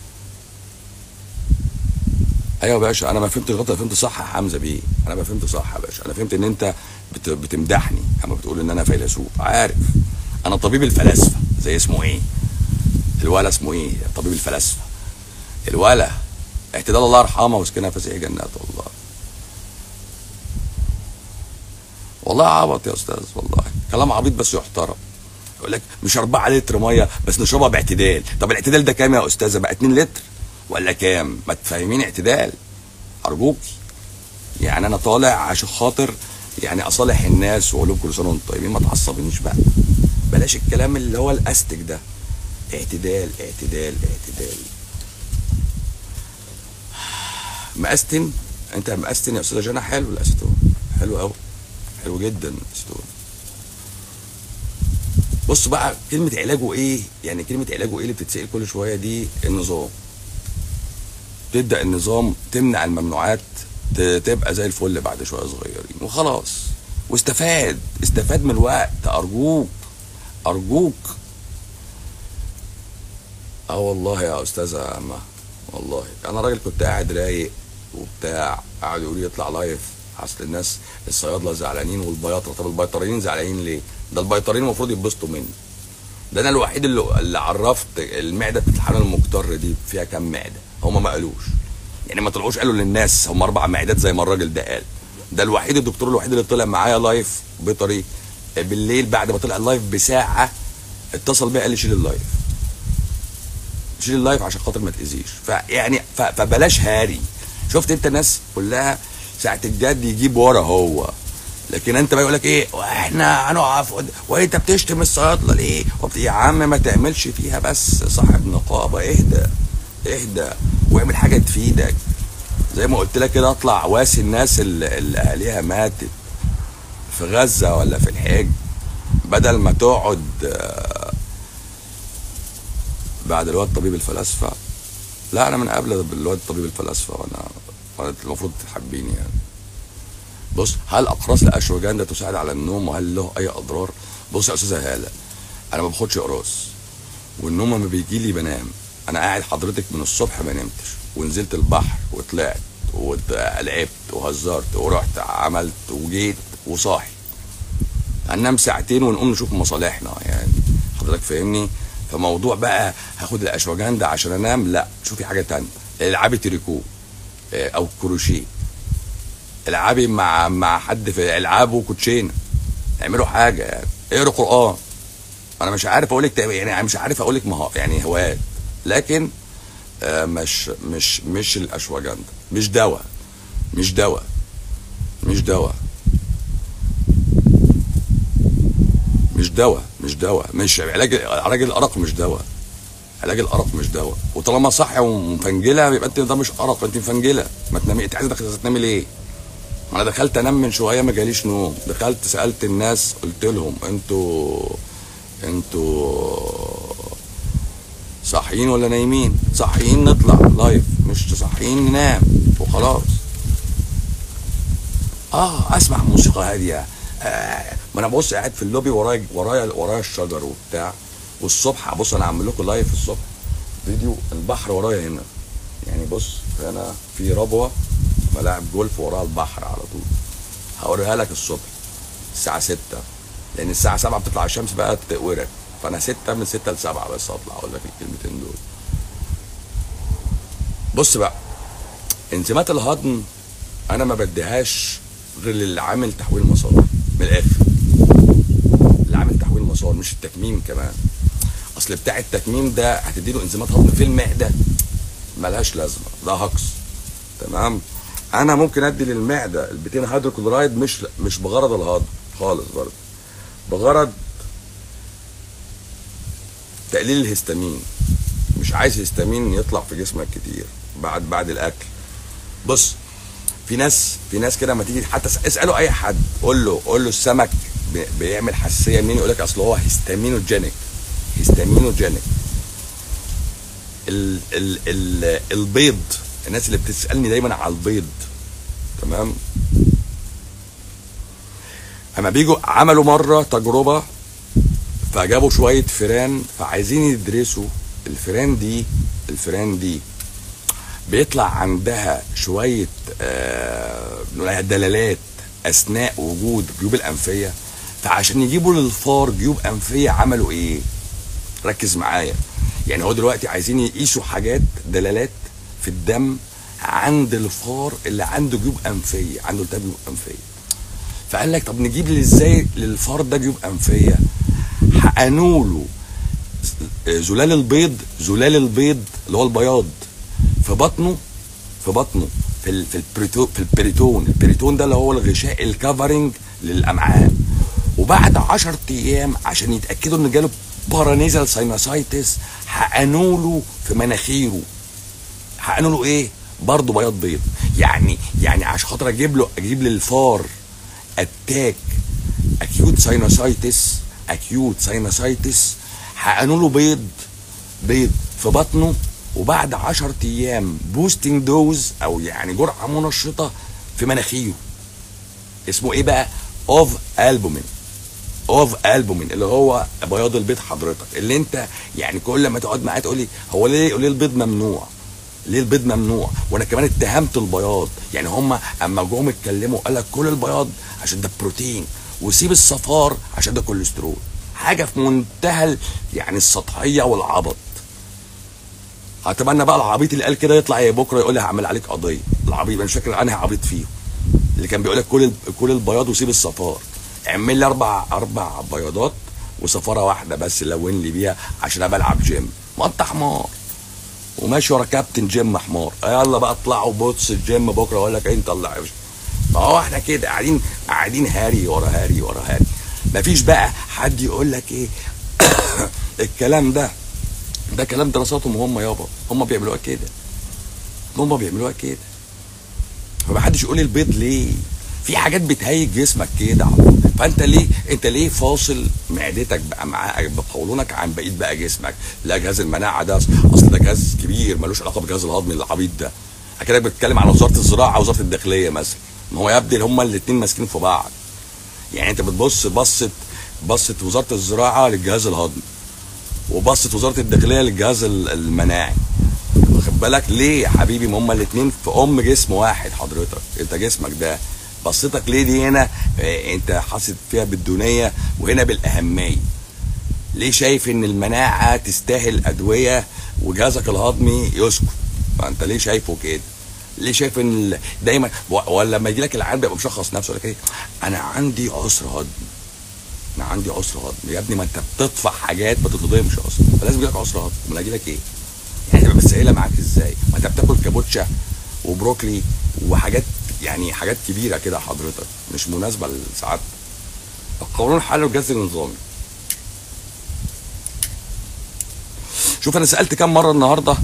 ايوه يا باشا انا ما فهمتش غلط أنا فهمت صح يا حمزه بيه انا ما فهمت صح يا باشا انا فهمت ان انت بت... بتمدحني اما بتقول ان انا فيلسوف عارف انا طبيب الفلاسفه زي اسمه ايه الولا اسمه ايه طبيب الفلاسفه الولا اعتدال الله يرحمه واسكنها فسيح جنات والله والله عبط يا استاذ والله كلام عبيط بس يحترم يقول لك مش 4 لتر ميه بس نشربها باعتدال طب الاعتدال ده كام يا استاذه بقى 2 لتر ولا كام ما تفهميني اعتدال ارجوكي يعني انا طالع عشان خاطر يعني اصالح الناس واقول لهم كل سنه وانتم طيبين ما تعصبنيش بقى بلاش الكلام اللي هو الاستك ده اعتدال اعتدال اعتدال مقستن انت مقستن يا استاذه جنى حلو الاستون حلو قوي حلو جدا الاستون بص بقى كلمة علاجه ايه؟ يعني كلمة علاجه ايه اللي بتتسأل كل شوية دي النظام. تبدأ النظام تمنع الممنوعات ت- تبقى زي الفل بعد شوية صغيرين وخلاص واستفاد استفاد من الوقت أرجوك أرجوك اه والله يا أستاذة أما والله أنا راجل كنت قاعد رايق وبتاع قاعد يقولوا لي اطلع لايف اصل الناس الصيادله زعلانين والبياطره طب البيطريين زعلانين ليه؟ ده البيطريين المفروض يتبسطوا مني ده انا الوحيد اللي, اللي عرفت المعده بتاعت الحمل المقتر دي فيها كام معده هما ما قالوش يعني ما طلعوش قالوا للناس هم اربع معدات زي ما الراجل ده قال ده الوحيد الدكتور الوحيد اللي طلع معايا لايف بيطري بالليل بعد ما طلع اللايف بساعه اتصل بيا قال لي شيل اللايف شيل اللايف عشان خاطر ما تاذيش فيعني ف- فبلاش هاري شفت انت الناس كلها ساعه الجد يجيب ورا هو لكن انت بقى يقول لك ايه واحنا هنقف قد- وانت بتشتم الصيادله ليه؟ وبت- يا عم ما تعملش فيها بس صاحب نقابه اهدى اهدى واعمل حاجه تفيدك زي ما قلت لك كده اطلع واسي الناس اللي, اللي اهاليها ماتت في غزه ولا في الحج بدل ما تقعد آه، بعد الواد طبيب الفلاسفه لا انا من قبل الواد طبيب الفلاسفه وانا وانا المفروض تحبيني يعني بص هل اقراص الاشواجندا تساعد على النوم وهل له اي اضرار بص يا استاذه هاله انا ما باخدش اقراص والنوم لما بيجي لي بنام انا قاعد حضرتك من الصبح ما نمتش ونزلت البحر وطلعت ولعبت وهزرت ورحت عملت وجيت وصاحي هننام ساعتين ونقوم نشوف مصالحنا يعني حضرتك فاهمني فموضوع بقى هاخد الاشواجندا عشان انام لا شوفي حاجه تانية العبي تريكو آه، او كروشيه العبي مع مع حد في العاب وكوتشينه اعملوا حاجه يعني اقروا قران انا مش عارف اقول لك يعني مش عارف اقول لك مها يعني هوايات لكن آه، مش مش مش الاشواجندا مش دواء مش دواء مش دواء مش دواء مش دواء مش علاج علاج الارق مش دواء علاج الارق مش دواء وطالما صح ومفنجله يبقى انت ده مش ارق انت مفنجله ما تنامي انت عايزه تنامي ليه؟ انا دخلت انام من شويه ما جاليش نوم دخلت سالت الناس قلت لهم انتوا انتوا صاحيين ولا نايمين صاحيين نطلع لايف مش صاحيين ننام وخلاص اه اسمع موسيقى هاديه آه ما انا بص قاعد في اللوبي ورايا ورايا ورايا الشجر وبتاع والصبح بص انا هعمل لكم لايف الصبح فيديو البحر ورايا هنا يعني بص هنا في ربوه ملاعب جولف وراها البحر على طول هوريها لك الصبح الساعه 6 لان الساعه 7 بتطلع الشمس بقى تورق فانا 6 من 6 ل 7 بس اطلع اقول لك الكلمتين دول بص بقى انزيمات الهضم انا ما بديهاش غير للي عامل تحويل مسار من الاخر اللي عامل تحويل مسار مش التكميم كمان اصل بتاع التكميم ده هتديله انزيمات هضم في المعده ملهاش لازمه ده هكس تمام انا ممكن ادي للمعده البتين هيدروكلورايد مش مش بغرض الهضم خالص برضه بغرض تقليل الهستامين مش عايز هستامين يطلع في جسمك كتير بعد بعد الاكل بص في ناس في ناس كده لما تيجي حتى اساله اي حد قول له قول له السمك بيعمل حساسيه منين يقول لك اصل هو هيستامينوجينيك هيستامينوجينيك ال ال ال البيض الناس اللي بتسالني دايما على البيض تمام اما بيجوا عملوا مره تجربه فجابوا شويه فيران فعايزين يدرسوا الفيران دي الفيران دي بيطلع عندها شويه آه دلالات اثناء وجود جيوب الانفيه فعشان يجيبوا للفار جيوب انفيه عملوا ايه ركز معايا يعني هو دلوقتي عايزين يقيسوا حاجات دلالات في الدم عند الفار اللي عنده جيوب انفيه عنده التهاب جيوب انفيه فقال لك طب نجيب ازاي للفار ده جيوب انفيه حقنوا له زلال البيض زلال البيض اللي هو البياض في بطنه في بطنه في ال في البريتون في البريتون البريتون ده اللي هو الغشاء الكفرنج للامعاء وبعد 10 ايام عشان يتاكدوا ان جاله بارانيزال ساينوسايتس حقنوا له في مناخيره حقنوا له ايه برضه بياض بيض يعني يعني عشان خاطر اجيب له اجيب للفار اتاك اكيوت ساينوسايتس اكيوت ساينوسايتس حقنوا له بيض بيض في بطنه وبعد 10 ايام بوستنج دوز او يعني جرعه منشطه في مناخيره اسمه ايه بقى اوف البومين اوف البومين اللي هو بياض البيض حضرتك اللي انت يعني كل ما تقعد معاه تقول لي هو ليه ليه البيض ممنوع ليه البيض ممنوع وانا كمان اتهمت البياض يعني هم اما جم اتكلموا قال لك كل البياض عشان ده بروتين وسيب الصفار عشان ده كوليسترول حاجه في منتهى يعني السطحيه والعبط اتمنى بقى العبيط اللي قال كده يطلع بكره يقول لي هعمل عليك قضيه العبيط انا مش فاكر انهي عبيط فيهم اللي كان بيقول لك كل كل البياض وسيب الصفار اعمل لي اربع اربع بياضات وصفاره واحده بس لون لي بيها عشان انا بلعب جيم ما انت حمار وماشي ورا كابتن جيم حمار يلا بقى اطلعوا بوتس الجيم بكره اقول لك انت طلع ما هو احنا كده قاعدين قاعدين هاري ورا هاري ورا هاري مفيش بقى حد يقول لك ايه الكلام ده ده كلام دراساتهم هم يابا هم بيعملوها كده هم بيعملوها كده فمحدش يقول لي البيض ليه في حاجات بتهيج جسمك كده فانت ليه انت ليه فاصل معدتك بقى مع بقولونك عن بقيه بقى جسمك لا جهاز المناعه ده اصل ده جهاز كبير ملوش علاقه بالجهاز الهضمي العبيط ده كده بتتكلم على وزاره الزراعه وزاره الداخليه مثلا ما هو يبدو هما الاتنين ماسكين في بعض يعني انت بتبص بصت بصت وزاره الزراعه للجهاز الهضمي وبصت وزاره الداخليه للجهاز ال- المناعي واخد بالك ليه يا حبيبي ما هما الاتنين في ام جسم واحد حضرتك انت جسمك ده بصيتك ليه دي هنا اه، انت حاسس فيها بالدونيه وهنا بالاهميه ليه شايف ان المناعه تستاهل ادويه وجهازك الهضمي يسكت فانت ليه شايفه كده ليه شايف ان ال- دايما و- ولا لما يجي لك العيان بيبقى مشخص نفسه يقول لك ايه انا عندي عسر هضمي انا عندي عسر هضمي يا ابني ما انت بتطفح حاجات ما تتهضمش اصلا فلازم يجي لك عسر هضمي امال هيجي لك ايه؟ يعني تبقى مسائله معاك ازاي؟ ما انت بتاكل كابوتشا وبروكلي وحاجات يعني حاجات كبيره كده حضرتك مش مناسبه لسعادتك القولون حل الجهاز النظامي شوف انا سالت كام مره النهارده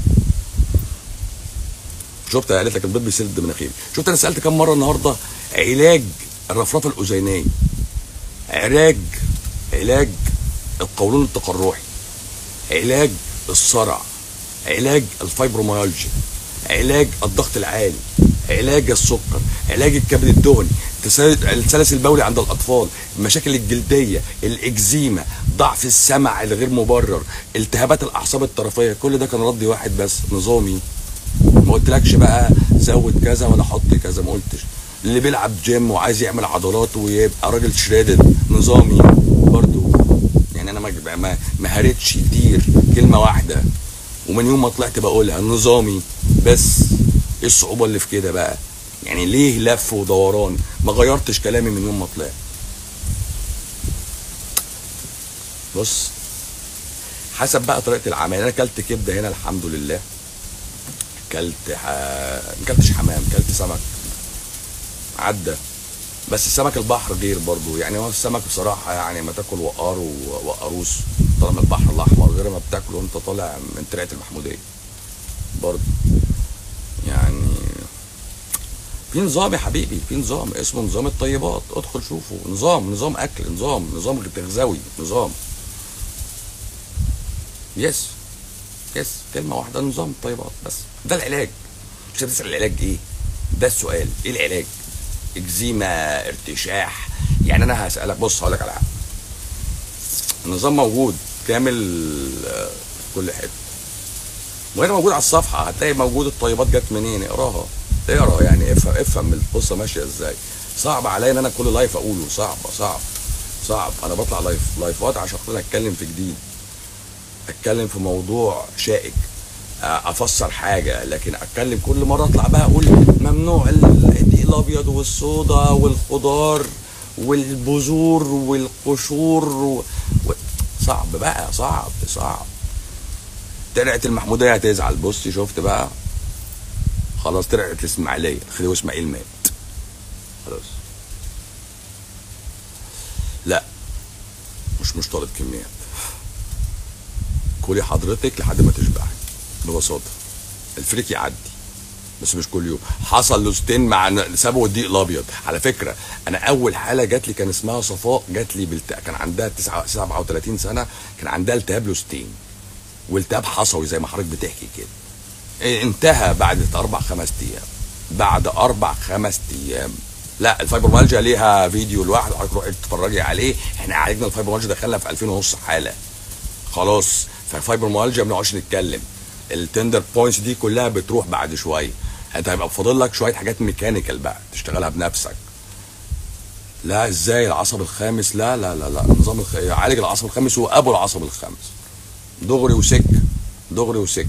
شفت قالت لك البيض بيسد مناخيري شفت انا سالت كام مره النهارده علاج الرفرفه الاذينيه علاج علاج القولون التقرحي علاج الصرع علاج الفايبروميالجيا علاج الضغط العالي علاج السكر علاج الكبد الدهني تسل- السلس البولي عند الاطفال المشاكل الجلديه الاكزيما ضعف السمع الغير مبرر التهابات الاعصاب الطرفيه كل ده كان ردي واحد بس نظامي ما قلتلكش بقى زود كذا ولا حط كذا ما قلتش اللي بيلعب جيم وعايز يعمل عضلات ويبقى راجل شريدد نظامي برضو يعني انا ما ما ما هرتش كتير كلمه واحده ومن يوم ما طلعت بقولها نظامي بس ايه الصعوبه اللي في كده بقى يعني ليه لف ودوران ما غيرتش كلامي من يوم ما طلعت بص حسب بقى طريقه العمل انا اكلت كبده هنا الحمد لله كلت ح... ما كلتش حمام كلت سمك عدى بس سمك البحر غير برضو يعني هو السمك بصراحة يعني ما تاكل وقار و- وقاروس طالع من البحر الأحمر غير ما بتاكله وأنت طالع من ترعة المحمودية برضو يعني في نظام يا حبيبي في نظام اسمه نظام الطيبات ادخل شوفه نظام نظام أكل نظام نظام تغذوي نظام يس يس كلمة واحدة نظام الطيبات بس ده العلاج مش هتسأل العلاج ايه ده السؤال ايه العلاج اكزيما ارتشاح يعني انا هسألك بص هقول لك على حاجة النظام موجود كامل آه، في كل حتة وهنا موجود على الصفحة هتلاقي موجود الطيبات جت منين اقراها اقرا يعني افهم افهم القصة ماشية ازاي صعب عليا ان انا كل لايف اقوله صعب صعب صعب انا بطلع لايف لايفات عشان خاطر اتكلم في جديد اتكلم في موضوع شائك آه، افسر حاجه لكن اتكلم كل مره اطلع بقى اقول ممنوع ال- الدقيق الابيض والصودا والخضار والبذور والقشور و... و... صعب بقى صعب صعب ترعه المحموديه هتزعل بصي شفت بقى خلاص ترعه الاسماعيليه خديوي اسماعيل مات خلاص لا مش مش طالب كميات كلي حضرتك لحد ما تشبعي ببساطه الفريك يعدي بس مش كل يوم حصل لوستين مع ن- سابوا الدقيق الابيض على فكره انا اول حاله جات لي كان اسمها صفاء جات لي بالت... كان عندها 9 37 سنه كان عندها التهاب لوستين والتهاب حصوي زي ما حضرتك بتحكي كده إيه، انتهى بعد اربع خمس ايام بعد اربع خمس ايام لا الفايبرومالجيا ليها فيديو لوحده حضرتك روحي تتفرجي عليه احنا عالجنا الفايبرومالجيا دخلنا في 2000 ونص حاله خلاص فالفايبرومالجيا ما بنقعدش نتكلم التندر بوينتس دي كلها بتروح بعد شويه انت هيبقى فاضل لك شويه حاجات ميكانيكال بقى تشتغلها بنفسك لا ازاي العصب الخامس لا لا لا لا نظام الخ... يعالج العصب الخامس هو ابو العصب الخامس دغري وسك دغري وسك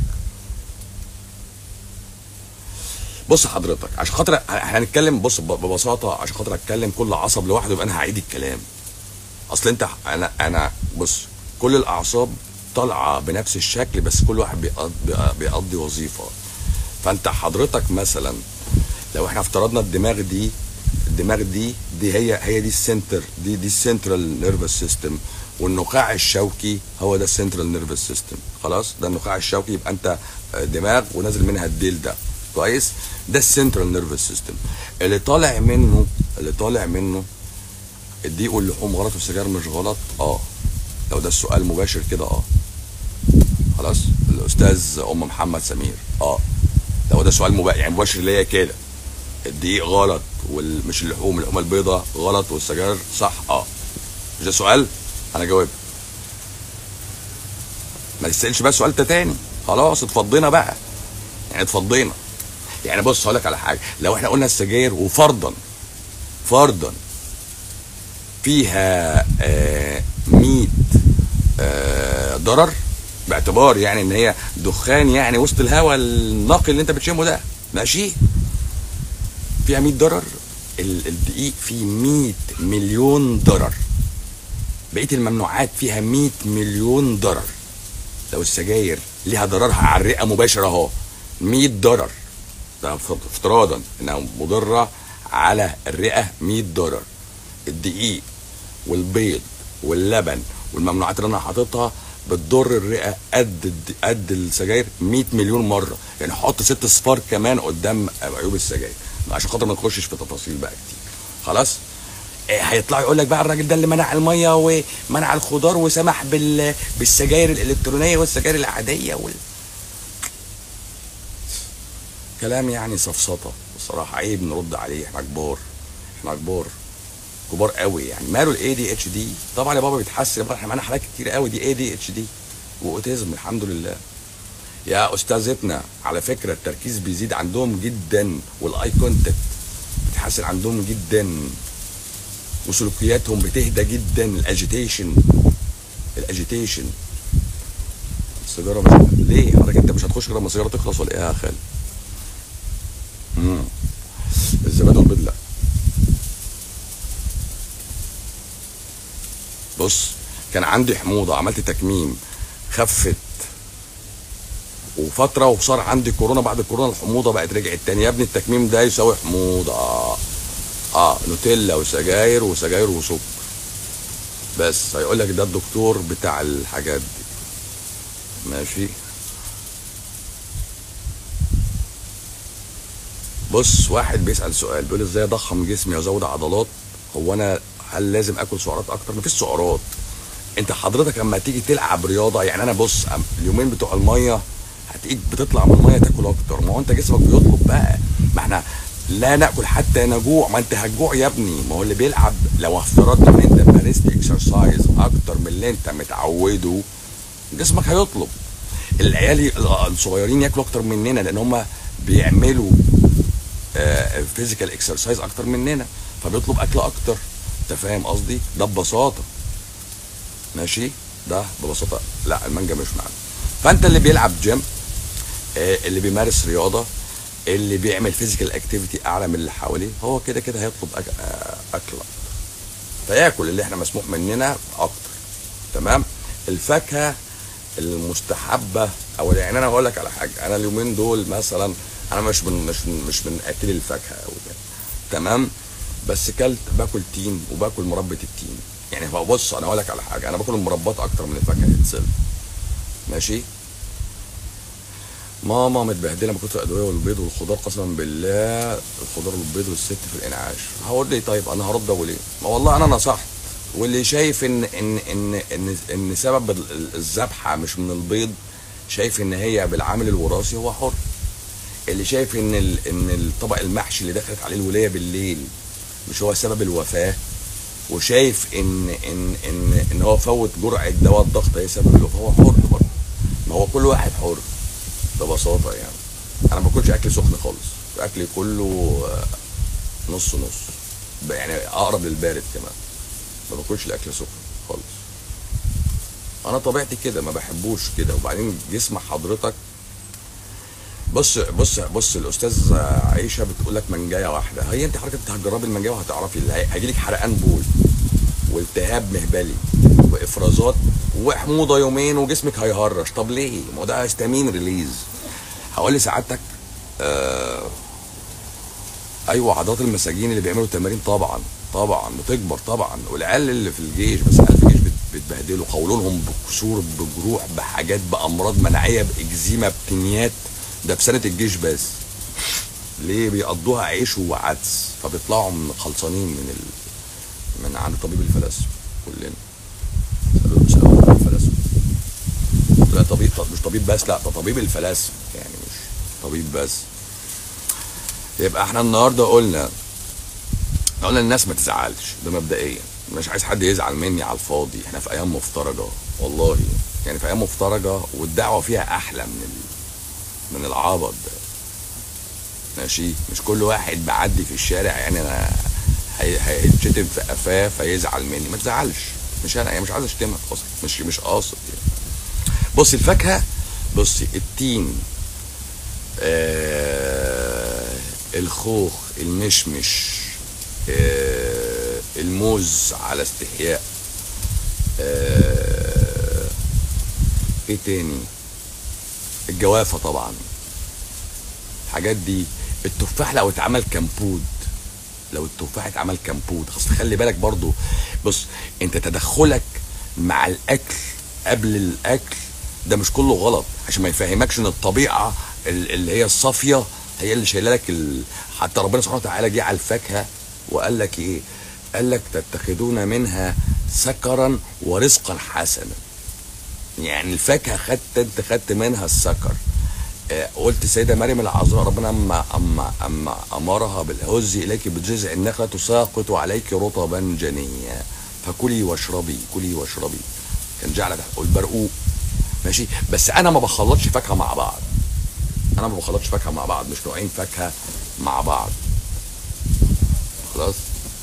بص حضرتك عشان خاطر احنا هنتكلم بص ب- ببساطه عشان خاطر اتكلم كل عصب لوحده يبقى انا هعيد الكلام اصل انت انا انا بص كل الاعصاب طالعه بنفس الشكل بس كل واحد بيقضي, بيقضي وظيفه فانت حضرتك مثلا لو احنا افترضنا الدماغ دي الدماغ دي دي هي هي دي السنتر دي دي السنترال نيرفس سيستم والنخاع الشوكي هو ده السنترال نيرفس سيستم خلاص ده النخاع الشوكي يبقى انت دماغ ونازل منها الديل ده كويس ده السنترال نيرفس سيستم اللي طالع منه اللي طالع منه الدقيق واللحوم غلط والسجاير مش غلط اه لو ده السؤال مباشر كده اه خلاص الاستاذ ام محمد سمير اه لو ده سؤال مباشر يعني مباشر ليا كده الدقيق غلط ومش اللحوم اللحوم البيضاء غلط والسجاير صح اه مش ده سؤال انا جاوبت ما تسالش بقى السؤال ده تاني خلاص اتفضينا بقى يعني اتفضينا يعني بص هقول لك على حاجه لو احنا قلنا السجاير وفرضا فرضا فيها آه 100 آه ضرر باعتبار يعني ان هي دخان يعني وسط الهواء النقي اللي انت بتشمه ده ماشي فيها 100 ضرر ال- الدقيق فيه 100 مليون ضرر بقيه الممنوعات فيها 100 مليون ضرر لو السجاير ليها ضررها على الرئه مباشره اهو 100 ضرر ده افتراضا انها مضره على الرئه 100 ضرر الدقيق والبيض واللبن والممنوعات اللي انا حاططها بتضر الرئه قد الد- قد السجاير 100 مليون مره يعني حط ست صفار كمان قدام عيوب السجاير عشان خاطر ما نخشش في تفاصيل بقى كتير خلاص إيه هيطلع يقول لك بقى الراجل ده اللي منع الميه ومنع الخضار وسمح بال... بالسجاير الالكترونيه والسجاير العاديه وال... كلام يعني سفسطه بصراحه عيب نرد عليه احنا كبار احنا كبار كبار قوي يعني ماله الاي دي اتش دي طبعا يا بابا بيتحسن يا بابا احنا معانا حالات كتير قوي دي اي دي اتش دي واوتيزم الحمد لله يا استاذتنا على فكره التركيز بيزيد عندهم جدا والاي كونتاكت بيتحسن عندهم جدا وسلوكياتهم بتهدى جدا الاجيتيشن الاجيتيشن السيجاره مش ليه حضرتك انت مش هتخش غير لما السيجاره تخلص ولا ايه يا خالد؟ امم الزبادي والبيض لا بص كان عندي حموضه عملت تكميم خفت وفتره وصار عندي كورونا بعد الكورونا الحموضه بقت رجعت تاني يا ابني التكميم ده يساوي حموضه اه نوتيلا وسجاير وسجاير وسكر بس هيقول لك ده الدكتور بتاع الحاجات دي ماشي بص واحد بيسأل سؤال بيقول ازاي اضخم جسمي وازود عضلات هو انا هل لازم اكل سعرات اكتر مفيش سعرات انت حضرتك اما تيجي تلعب رياضه يعني انا بص أم- اليومين بتوع الميه هتلاقيك بتطلع من الميه تاكل اكتر ما هو انت جسمك بيطلب بقى ما احنا لا ناكل حتى نجوع ما انت هتجوع يا ابني ما هو اللي بيلعب لو افترضنا ان انت مارست اكسرسايز اكتر من اللي انت متعوده جسمك هيطلب العيال الصغيرين ياكلوا اكتر مننا لان هم بيعملوا فيزيكال اكسرسايز اكتر مننا فبيطلب اكل اكتر انت فاهم قصدي ده ببساطه ماشي ده ببساطه لا المانجا مش معانا فانت اللي بيلعب جيم آه، اللي بيمارس رياضه اللي بيعمل فيزيكال اكتيفيتي اعلى من اللي حواليه هو كده كده هيطلب أك... آه، اكل أكتر. فياكل اللي احنا مسموح مننا اكتر تمام الفاكهه المستحبه او يعني انا هقول لك على حاجه انا اليومين دول مثلا انا مش من مش من مش من اكل الفاكهه قوي يعني تمام بس كلت باكل تين وباكل مربى التين يعني هو بص انا هقول لك على حاجه انا باكل المربات اكتر من الفاكهه يتسل ماشي ماما متبهدله من كتر الادويه والبيض والخضار قسما بالله الخضار والبيض والست في الانعاش هقول لي طيب انا هرد اقول ايه ما والله انا نصحت واللي شايف ان ان ان ان, إن سبب ال- ال- الذبحه مش من البيض شايف ان هي بالعامل الوراثي هو حر اللي شايف ان ال ان الطبق المحشي اللي دخلت عليه الوليه بالليل مش هو سبب الوفاه وشايف ان ان ان ان هو فوت جرعه دواء الضغط هي سبب الوفاه هو حر برضه ما هو كل واحد حر ببساطه يعني انا ما باكلش اكل سخن خالص اكلي كله آه، نص نص ب- يعني اقرب للبارد كمان ما باكلش الاكل سخن خالص انا طبيعتي كده ما بحبوش كده وبعدين جسم حضرتك بص بص بص الاستاذ عيشه بتقول لك منجايه واحده هي انت حضرتك انت هتجربي المنجايه وهتعرفي اللي هي- هيجيلك حرقان بول والتهاب مهبلي وافرازات وحموضه يومين وجسمك هيهرش طب ليه؟ ما هو ده هيستامين ريليز هقول لسعادتك آه ايوه عضلات المساجين اللي بيعملوا تمارين طبعا طبعا بتكبر طبعا والعيال اللي في الجيش بس العيال في الجيش بت- بتبهدلوا قولونهم بكسور بجروح بحاجات بامراض مناعيه باكزيما بتنيات ده في سنه الجيش بس ليه بيقضوها عيش وعدس فبيطلعوا من خلصانين من ال... من عند طبيب الفلاسفه كلنا سألوا- سألوا طبيب الفلاسفه لا طبيب طب مش طبيب بس لا ده طبيب الفلاسفه يعني مش طبيب بس يبقى احنا النهارده قلنا قلنا للناس ما تزعلش ده مبدئيا مش عايز حد يزعل مني على الفاضي احنا في ايام مفترجه والله يعني في ايام مفترجه والدعوه فيها احلى من ال... من العبط ده ماشي مش كل واحد بعدي في الشارع يعني انا هي- هيتشتم في قفاه فيزعل مني ما تزعلش مش انا يعني مش عايز اشتمك اصلا مش مش قاصد يعني بصي الفاكهه بصي التين آه الخوخ المشمش آه الموز على استحياء آه ايه تاني الجوافه طبعا الحاجات دي التفاح لو اتعمل كمبود لو التفاح اتعمل كمبود خلاص خلي بالك برضو بص انت تدخلك مع الاكل قبل الاكل ده مش كله غلط عشان ما يفهمكش ان الطبيعه ال- اللي هي الصافيه هي اللي شايله لك ال... حتى ربنا سبحانه وتعالى جه على الفاكهه وقال لك ايه؟ قال لك تتخذون منها سكرا ورزقا حسنا يعني الفاكهه خدت انت خدت منها السكر آه، قلت السيده مريم العذراء ربنا اما اما اما امرها بالهز اليك بجذع النخله تساقط عليك رطبا جنيا فكلي واشربي كلي واشربي كان جعل تحت والبرقوق ماشي بس انا ما بخلطش فاكهه مع بعض انا ما بخلطش فاكهه مع بعض مش نوعين فاكهه مع بعض خلاص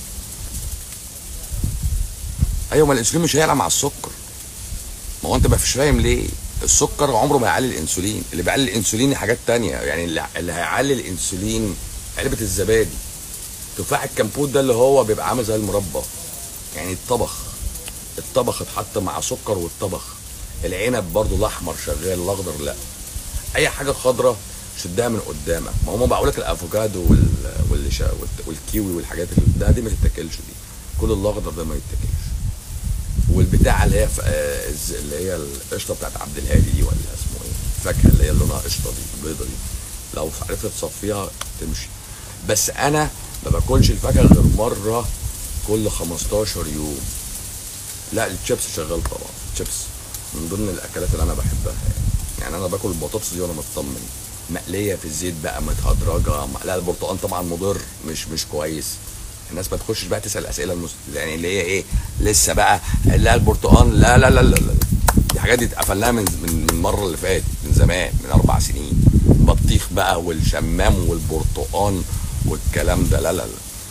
ايوه ما الانسولين مش هيعلى مع السكر ما هو انت ما فيش فاهم ليه السكر عمره ما يعلي الانسولين اللي بيعلي الانسولين حاجات تانية يعني اللي اللي هيعلي الانسولين علبه الزبادي تفاح الكمبوت ده اللي هو بيبقى عامل زي المربى يعني الطبخ الطبخ اتحط مع سكر والطبخ العنب برضو الاحمر شغال الاخضر لا اي حاجه خضراء شدها من قدامك ما هم بقول لك الافوكادو وال... والش... والكيوي والحاجات اللي ده دي ما تتاكلش دي كل الاخضر ده ما يتاكلش والبتاع اللي هي ف... آه، الز- اللي هي القشطه بتاعت عبد الهادي دي ولا اسمه ايه الفاكهه اللي هي لونها قشطه دي البيضه دي لو عرفت تصفيها تمشي بس انا ما باكلش الفاكهه غير مره كل 15 يوم لا الشيبس شغال طبعا الشيبس من ضمن الاكلات اللي انا بحبها يعني يعني انا باكل البطاطس دي وانا مطمن مقليه في الزيت بقى متهدرجه م- لا البرتقال طبعا مضر مش مش كويس الناس ما تخشش بقى تسال اسئله المس... يعني اللي هي ايه لسه بقى لا البرتقال لا لا لا لا, لا. دي حاجات دي اتقفلناها من من من المره اللي فاتت من زمان من اربع سنين بطيخ بقى والشمام والبرتقال والكلام ده لا لا لا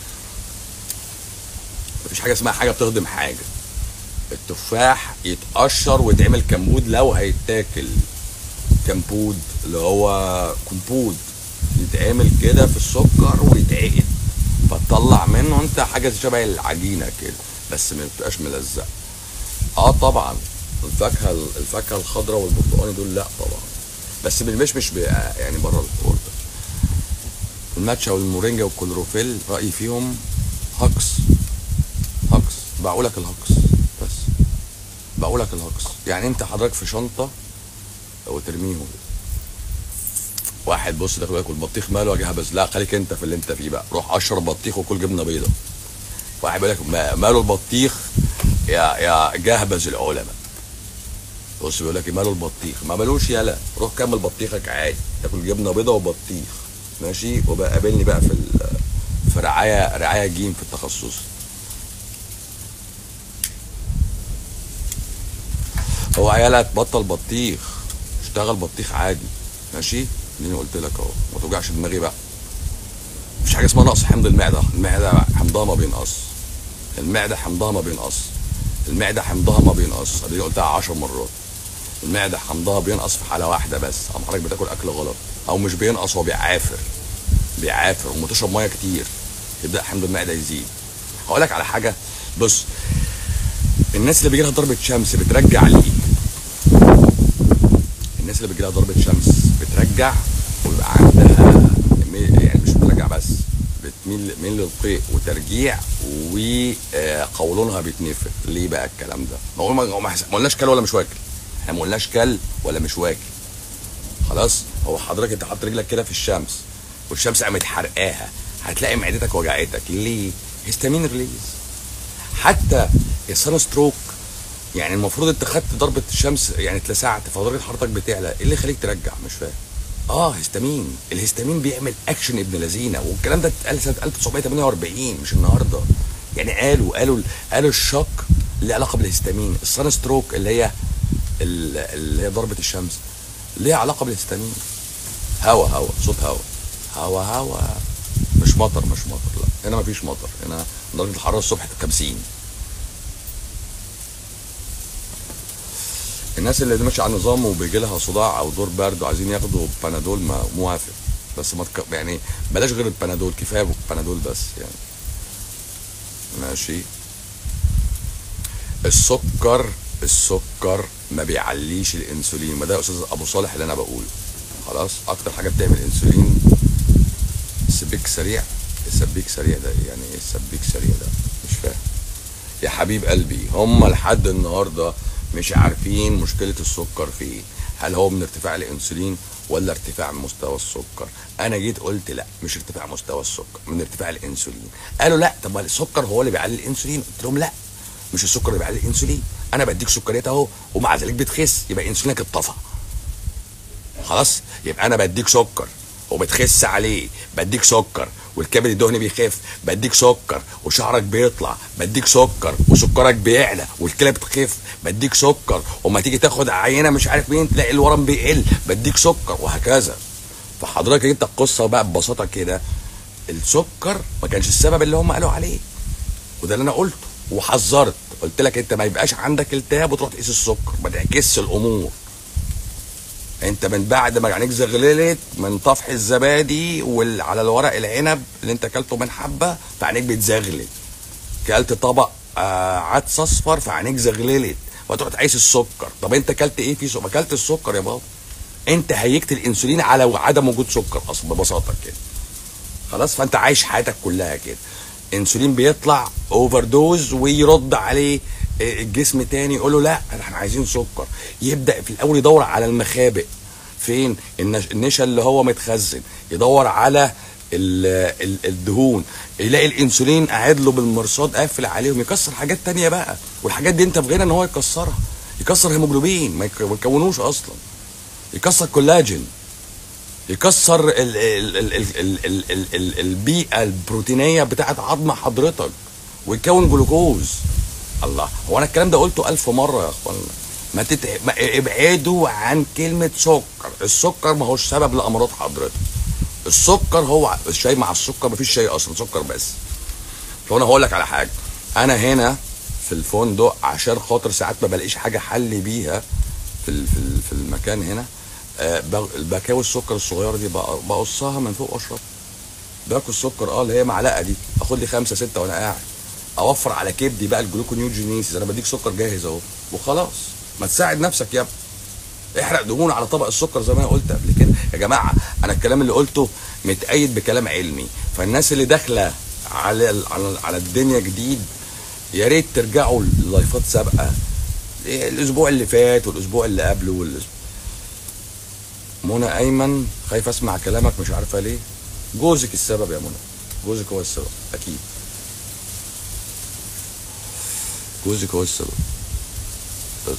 مفيش حاجه اسمها حاجه بتخدم حاجه التفاح يتقشر ويتعمل كمبود لو هيتاكل كمبود اللي هو كومبود يتعمل كده في السكر ويتعقد فتطلع منه انت حاجه شبه العجينه كده بس ما بتبقاش ملزقه اه طبعا الفاكهه الفاكهه الخضراء والبرتقاني دول لا طبعا بس بالمشمش بيبقى يعني بره الحوار ده الماتشا والمورينجا والكلوروفيل رايي فيهم هكس هكس بقولك الهكس بس بقولك الهكس يعني انت حضرتك في شنطه وترميهم واحد بص داخل ياكل بطيخ ماله يا جهبذ لا خليك انت في اللي انت فيه بقى روح قشر بطيخ وكل جبنه بيضه واحد بيقول لك ما- ماله البطيخ يا يا جهبذ العلماء بص بيقول لك ماله البطيخ ما مالوش يلا روح كمل بطيخك عادي تاكل جبنه بيضه وبطيخ ماشي وبقى قابلني بقى في ال- في رعايه رعايه جيم في التخصص هو عيالها تبطل بطيخ اشتغل بطيخ عادي ماشي اللي أنا قلت لك اهو ما توجعش دماغي بقى مفيش حاجه اسمها نقص حمض المعده المعده حمضها ما بينقص المعده حمضها ما بينقص المعده حمضها ما بينقص ادي قلتها 10 مرات المعده حمضها بينقص في حاله واحده بس اما حضرتك بتاكل اكل غلط او مش بينقص هو بيعافر بيعافر وما تشرب ميه كتير يبدا حمض المعده يزيد هقول لك على حاجه بص الناس اللي بيجي لها ضربه شمس بترجع ليه الناس اللي بيجي لها ضربه شمس بترجع ويبقى عندها مي- يعني مش بترجع بس بتميل ميل للقيء وترجيع وقولونها بيتنفخ ليه بقى الكلام ده؟ ما هو ما ما حس- ما قلناش كل ولا مش واكل احنا ما قلناش كل ولا مش واكل خلاص هو حضرتك انت حاطط رجلك كده في الشمس والشمس قامت حرقاها هتلاقي معدتك وجعتك ليه؟ هيستامين ريليز حتى السان ستروك يعني المفروض انت خدت ضربه الشمس يعني اتلسعت فدرجه حرارتك بتعلى ايه اللي يخليك ترجع مش فاهم اه هيستامين الهيستامين بيعمل اكشن ابن لذينه والكلام ده اتقال سنه 1948 مش النهارده يعني قالوا قالوا قالوا الشوك اللي علاقه بالهيستامين السان ستروك اللي هي ال- اللي هي ضربه الشمس ليها علاقه بالهيستامين هوا هوا صوت هوا هوا هوا مش مطر مش مطر لا هنا مفيش مطر هنا درجه الحراره الصبح 50 الناس اللي ماشيه على النظام وبيجي لها صداع او دور برد وعايزين ياخدوا بنادول ما موافق بس ما تك... يعني بلاش غير البنادول كفايه بنادول بس يعني ماشي السكر السكر ما بيعليش الانسولين ما ده يا استاذ ابو صالح اللي انا بقوله خلاص اكتر حاجه بتعمل انسولين السبيك سريع السبيك سريع ده إيه؟ يعني ايه السبيك سريع ده مش فاهم يا حبيب قلبي هم لحد النهارده مش عارفين مشكله السكر في ايه هل هو من ارتفاع الانسولين ولا ارتفاع مستوى السكر انا جيت قلت لا مش ارتفاع مستوى السكر من ارتفاع الانسولين قالوا لا طب ما السكر هو اللي بيعلي الانسولين قلت لهم لا مش السكر اللي بيعلي الانسولين انا بديك سكريات اهو ومع ذلك بتخس يبقى انسولينك اتطفى خلاص يبقى انا بديك سكر وبتخس عليه بديك سكر والكبد الدهني بيخف بديك سكر وشعرك بيطلع بديك سكر وسكرك بيعلى والكلى بتخف بديك سكر وما تيجي تاخد عينه مش عارف مين تلاقي الورم بيقل بديك سكر وهكذا فحضرتك انت القصه بقى ببساطه كده السكر ما كانش السبب اللي هم قالوا عليه وده اللي انا قلته وحذرت قلت لك انت ما يبقاش عندك التهاب وتروح تقيس السكر ما تعكسش الامور انت من بعد ما عينيك زغللت من طفح الزبادي وعلى الورق العنب اللي انت اكلته من حبه فعينيك بتزغلل كلت طبق آه عدس اصفر فعينيك زغللت وتروح تقيس السكر طب انت اكلت ايه في سكر اكلت السكر يا بابا انت هيجت الانسولين على عدم وجود سكر اصلا ببساطه كده خلاص فانت عايش حياتك كلها كده انسولين بيطلع اوفر دوز ويرد عليه الجسم تاني يقول له لا احنا عايزين سكر يبدا في الاول يدور على المخابئ فين النش- النشا اللي هو متخزن يدور على ال- ال- الدهون يلاقي الانسولين قاعد له بالمرصاد قافل عليهم يكسر حاجات تانية بقى والحاجات دي انت في غنى ان هو يكسرها يكسر هيموجلوبين ما يك- ما يكونوش اصلا يكسر كولاجين يكسر ال ال ال ال ال ال ال ال البيئه البروتينيه بتاعت عظم حضرتك ويكون جلوكوز الله هو انا الكلام ده قلته ألف مره يا اخوانا ما, تتع... ما ابعدوا عن كلمه سكر السكر ما هوش سبب لامراض حضرتك السكر هو الشاي مع السكر مفيش شاي اصلا سكر بس فانا هقول لك على حاجه انا هنا في الفندق عشان خاطر ساعات ما بلاقيش حاجه حل بيها في ال- في ال- في المكان هنا آه، بغ- البكاوي السكر الصغيره دي بق- بقصها من فوق واشرب باكل السكر اه اللي هي معلقه دي اخد لي خمسه سته وانا قاعد اوفر على كبدي بقى الجلوكونيوجينيسيس انا بديك سكر جاهز اهو وخلاص ما تساعد نفسك يا ابني احرق دهون على طبق السكر زي ما انا قلت قبل كده يا جماعه انا الكلام اللي قلته متأيد بكلام علمي فالناس اللي داخله على ال- على على الدنيا جديد يا ريت ترجعوا للايفات سابقه إيه الاسبوع اللي فات والاسبوع اللي قبله والاسبوع منى ايمن خايف اسمع كلامك مش عارفه ليه جوزك السبب يا منى جوزك هو السبب اكيد جوزك هو السبب بس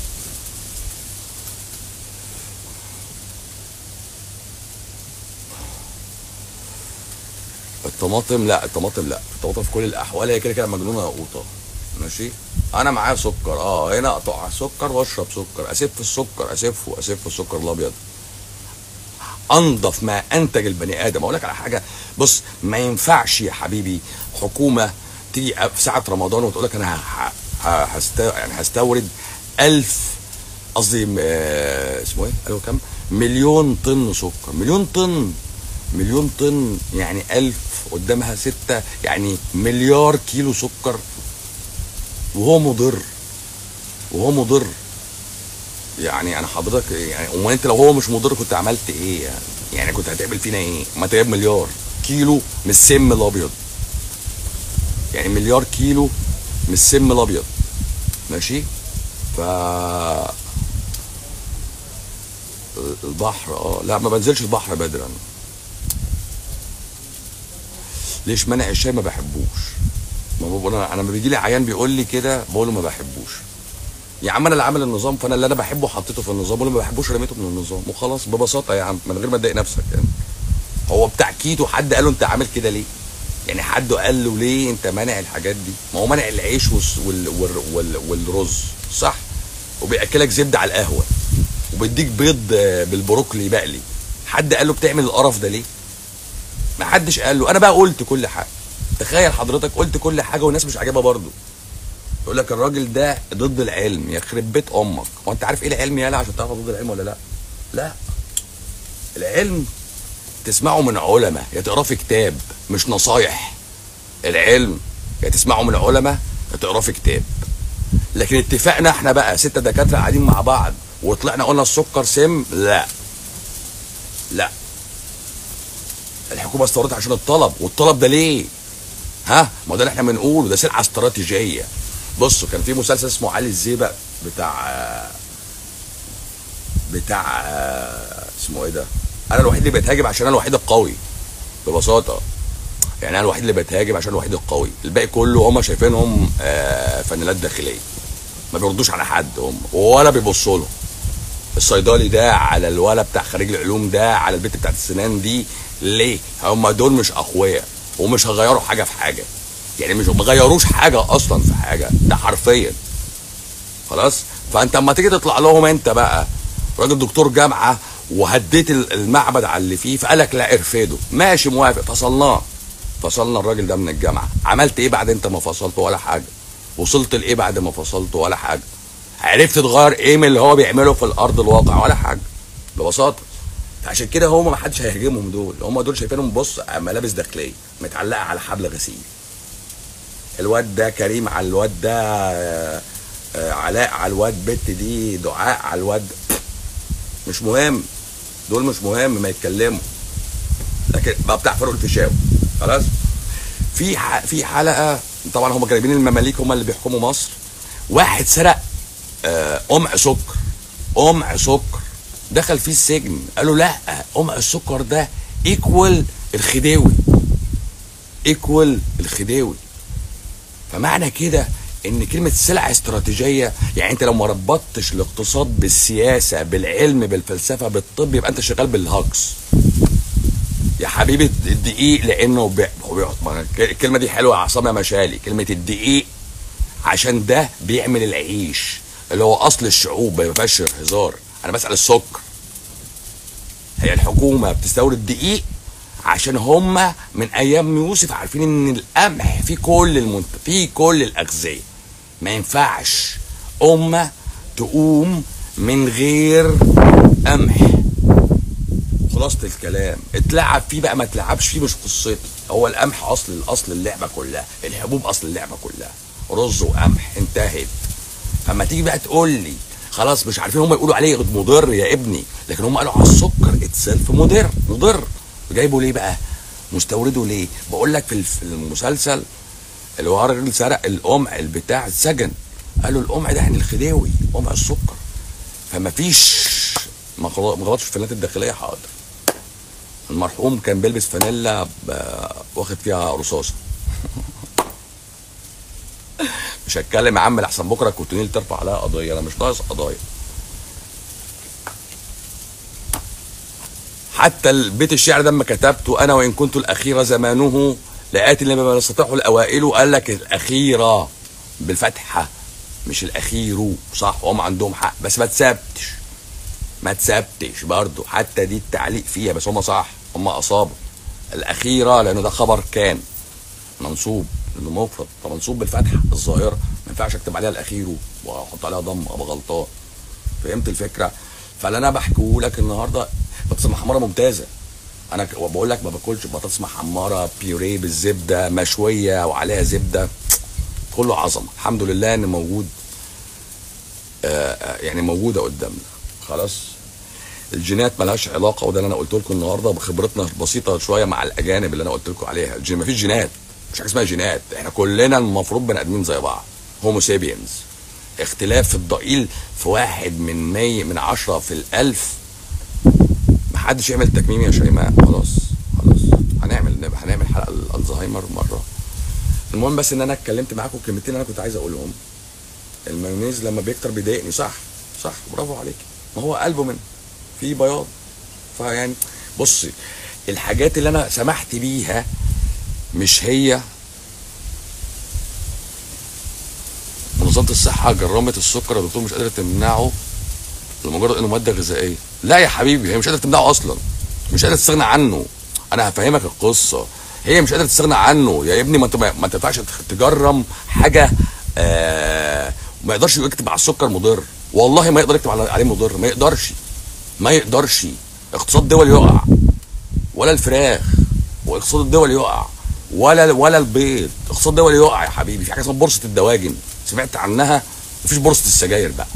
الطماطم لا الطماطم لا الطماطم في كل الاحوال هي كده كده مجنونه قوطه ماشي انا معايا سكر اه هنا اقطع سكر واشرب سكر اسف السكر اسفه اسف السكر الابيض انضف ما انتج البني ادم اقول لك على حاجه بص ما ينفعش يا حبيبي حكومه تيجي في ساعه رمضان وتقول لك انا ه- ه- هست يعني هستورد ألف قصدي آه، اسمه ايه؟ قالوا كام؟ مليون طن سكر مليون طن مليون طن يعني ألف قدامها ستة يعني مليار كيلو سكر وهو مضر وهو مضر يعني انا حضرتك يعني امال انت لو هو مش مضر كنت عملت ايه يعني يعني كنت هتعمل فينا ايه ما انت جايب مليار كيلو من السم الابيض يعني مليار كيلو من السم الابيض ماشي ف البحر اه لا ما بنزلش البحر بدري انا ليش منع الشاي ما بحبوش ما بقول انا انا لما بيجي لي عيان بيقول لي كده بقول له ما بحبوش يا عم انا اللي عامل النظام فانا اللي انا بحبه حطيته في النظام واللي ما بحبوش رميته من النظام وخلاص ببساطه يا عم من غير ما تضايق نفسك يعني هو بتاع كيتو حد قال له انت عامل كده ليه؟ يعني حد قال له ليه انت مانع الحاجات دي؟ ما هو مانع العيش والس- وال وال وال والرز صح؟ وبياكلك زبده على القهوه وبيديك بيض آه، بالبروكلي مقلي حد قال له بتعمل القرف ده ليه؟ ما حدش قال له انا بقى قلت كل حاجه تخيل حضرتك قلت كل حاجه والناس مش عاجبها برضه يقول لك الراجل ده ضد العلم يخرب بيت امك هو انت عارف ايه العلم يالا عشان تعرف ضد العلم ولا لا لا العلم تسمعه من علماء يا تقراه في كتاب مش نصايح العلم يا تسمعه من علماء يا تقراه في كتاب لكن اتفقنا احنا بقى ستة دكاترة قاعدين مع بعض وطلعنا قلنا السكر سم لا لا الحكومة استوردت عشان الطلب والطلب ده ليه ها ما ده اللي احنا بنقوله ده سلعة استراتيجية بصوا كان في مسلسل اسمه علي الزيبق بتاع بتاع اسمه ايه ده انا الوحيد اللي بتهاجم عشان انا الوحيد القوي ببساطه يعني انا الوحيد اللي بتهاجم عشان الوحيد القوي الباقي كله هم شايفينهم آه، فانيلات داخليه ما بيردوش على حد هم ولا بيبصوا له الصيدلي ده على الولا بتاع خريج العلوم ده على البت بتاعت السنان دي ليه هم دول مش اقوياء ومش هيغيروا حاجه في حاجه يعني مش ما غيروش حاجه اصلا في حاجه ده حرفيا خلاص فانت اما تيجي تطلع لهم انت بقى راجل دكتور جامعه وهديت ال- المعبد على اللي فيه فقال لك لا ارفده ماشي موافق فصلناه فصلنا الراجل ده من الجامعه عملت ايه بعد انت ما فصلته ولا حاجه وصلت لايه بعد ما فصلته ولا حاجه عرفت تغير ايه من اللي هو بيعمله في الارض الواقع ولا حاجه ببساطه فعشان كده هم ما حدش هيهاجمهم دول هم دول شايفينهم بص ملابس داخليه متعلقه على حبل غسيل الواد ده كريم على الواد ده آه، آه، علاء على الواد بت دي دعاء على الواد مش مهم دول مش مهم ما يتكلموا لكن بقى بتاع فاروق الفيشاوي خلاص في ح... في حلقه طبعا هم جايبين المماليك هم اللي بيحكموا مصر واحد سرق آه، قمع سكر قمع سكر دخل فيه السجن قالوا لا قمع السكر ده ايكوال الخديوي ايكوال الخديوي فمعنى كده ان كلمه سلعه استراتيجيه يعني انت لو ما ربطتش الاقتصاد بالسياسه بالعلم بالفلسفه بالطب يبقى انت شغال بالهجص يا حبيبي الدقيق لانه بي... هو بي... ما أنا الكلمه دي حلوه يا عصام يا مشالي كلمه الدقيق عشان ده بيعمل العيش اللي هو اصل الشعوب ما فيهاش هزار انا بسال السكر هي الحكومه بتستورد دقيق عشان هم من ايام يوسف عارفين ان القمح فيه كل المنت... فيه كل الاغذيه ما ينفعش امه تقوم من غير قمح خلاصة الكلام اتلعب فيه بقى ما تلعبش فيه مش قصتي هو القمح اصل الاصل اللعبه كلها الحبوب اصل اللعبه كلها رز وقمح انتهت فما تيجي بقى تقول لي خلاص مش عارفين هم يقولوا عليه مضر يا ابني لكن هم قالوا على السكر اتسلف مضر مضر جايبه ليه بقى مستورده ليه بقول لك في الف- في المسلسل اللي هو الراجل سرق القمع البتاع اتسجن قالوا القمع ده يعني الخديوي قمع السكر فما فيش ما غلط- ما غلطش في الفانيلات الداخليه حاضر المرحوم كان بيلبس فانيلا ب- واخد فيها رصاصه مش هتكلم يا عم لحسن بكره الكوتونيل ترفع عليها قضيه انا مش ناقص قضايا حتى البيت الشعر ده لما كتبته انا وان كنت الاخير زمانه لآتي لما لا يستطيعه الاوائل قال لك الاخيره بالفتحه مش الاخير صح هم عندهم حق بس ما تثبتش ما تثبتش برضه حتى دي التعليق فيها بس هم صح هم اصابوا الاخيره لان ده خبر كان منصوب لانه مفرد فمنصوب بالفتحه الظاهره ما ينفعش اكتب عليها الاخير واحط عليها ضم ابقى غلطان فهمت الفكره فاللي انا بحكيه لك النهارده بطاطس محمره ممتازه انا ك- بقول لك ما باكلش بطاطس محمره بيوريه بالزبده مشويه وعليها زبده كله عظمه الحمد لله ان موجود آه، آه، يعني موجوده قدامنا خلاص الجينات ملهاش علاقه وده اللي انا قلت لكم النهارده بخبرتنا البسيطه شويه مع الاجانب اللي انا قلت لكم عليها الجين مفيش جينات مش حاجه اسمها جينات احنا كلنا المفروض بني ادمين زي بعض هومو سيبينز اختلاف الضئيل في واحد من مية من عشرة في الألف محدش يعمل تكميم يا شيماء خلاص خلاص هنعمل هنعمل حلقة الزهايمر مرة المهم بس ان انا اتكلمت معاكم كلمتين انا كنت عايز اقولهم المايونيز لما بيكتر بيضايقني صح صح برافو عليك ما هو قلبه من في بياض فيعني بصي الحاجات اللي انا سمحت بيها مش هي منظمه الصحه جرمت السكر يا دكتور مش قادره تمنعه لمجرد انه ماده غذائيه لا يا حبيبي هي مش قادره تمنعه اصلا مش قادره تستغنى عنه انا هفهمك القصه هي مش قادره تستغنى عنه يا ابني ما انت ما انت ينفعش تجرم حاجه آه ما يقدرش يكتب على السكر مضر والله ما يقدر يكتب عليه مضر ما يقدرش ما يقدرش اقتصاد دول يقع ولا الفراخ واقتصاد الدول يقع ولا ولا البيض اقتصاد دول يقع يا حبيبي في حاجه اسمها بورصه الدواجن سمعت عنها مفيش بورصه السجاير بقى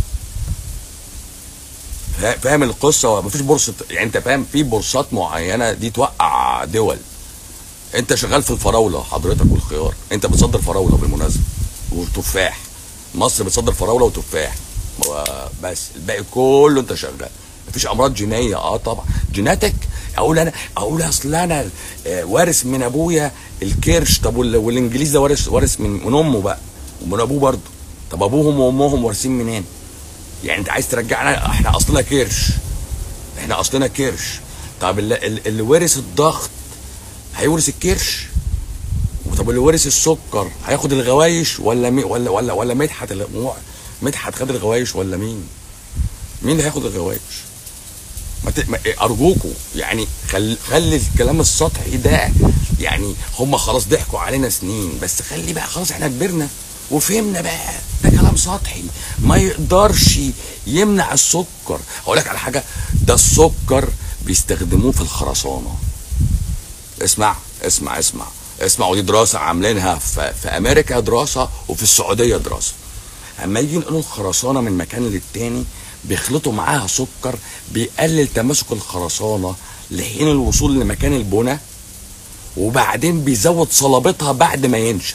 فاهم القصه مفيش بورصه يعني انت فاهم في بورصات معينه دي توقع دول انت شغال في الفراوله حضرتك والخيار انت بتصدر فراوله بالمناسبه وتفاح مصر بتصدر فراوله وتفاح بس الباقي كله انت شغال مفيش امراض جينيه اه طبعا جيناتك اقول انا اقول اصل انا وارث من ابويا الكرش طب والانجليز ده وارث وارث من من امه بقى ومن ابوه برضه طب ابوهم وامهم وارثين منين؟ يعني انت عايز ترجعنا احنا اصلنا كرش احنا اصلنا كرش طب اللي, اللي ورث الضغط هيورث الكرش طب اللي ورث السكر هياخد الغوايش ولا مي ولا ولا ولا مدحت مدحت خد الغوايش ولا مين؟ مين اللي هياخد الغوايش؟ ما ت... ما... ارجوكوا يعني خل... خلي الكلام السطحي ده يعني هم خلاص ضحكوا علينا سنين بس خلي بقى خلاص احنا كبرنا وفهمنا بقى ده كلام سطحي ما يقدرش يمنع السكر هقول لك على حاجه ده السكر بيستخدموه في الخرسانه اسمع اسمع اسمع اسمع ودي دراسه عاملينها في, في امريكا دراسه وفي السعوديه دراسه اما يجي ينقلوا الخرسانه من مكان للتاني بيخلطوا معاها سكر بيقلل تماسك الخرسانه لحين الوصول لمكان البنى وبعدين بيزود صلابتها بعد ما ينشف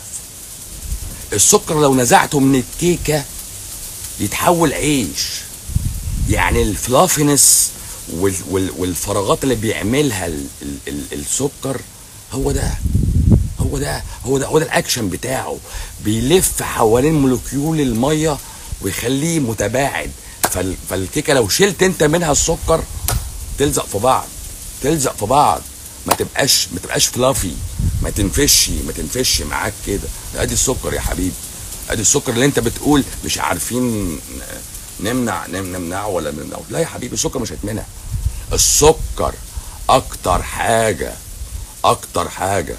السكر لو نزعته من الكيكه يتحول عيش يعني الفلافينس وال وال والفراغات اللي بيعملها ال ال ال السكر هو ده هو ده هو ده هو ده الاكشن بتاعه بيلف حوالين مولكيول الميه ويخليه متباعد فال فالكيكه لو شلت انت منها السكر تلزق في بعض تلزق في بعض ما تبقاش ما تبقاش فلافي ما تنفش ما تنفش معاك كده ادي السكر يا حبيبي ادي السكر اللي انت بتقول مش عارفين نمنع نمنعه ولا نمنعه لا يا حبيبي السكر مش هيتمنع السكر اكتر حاجه اكتر حاجه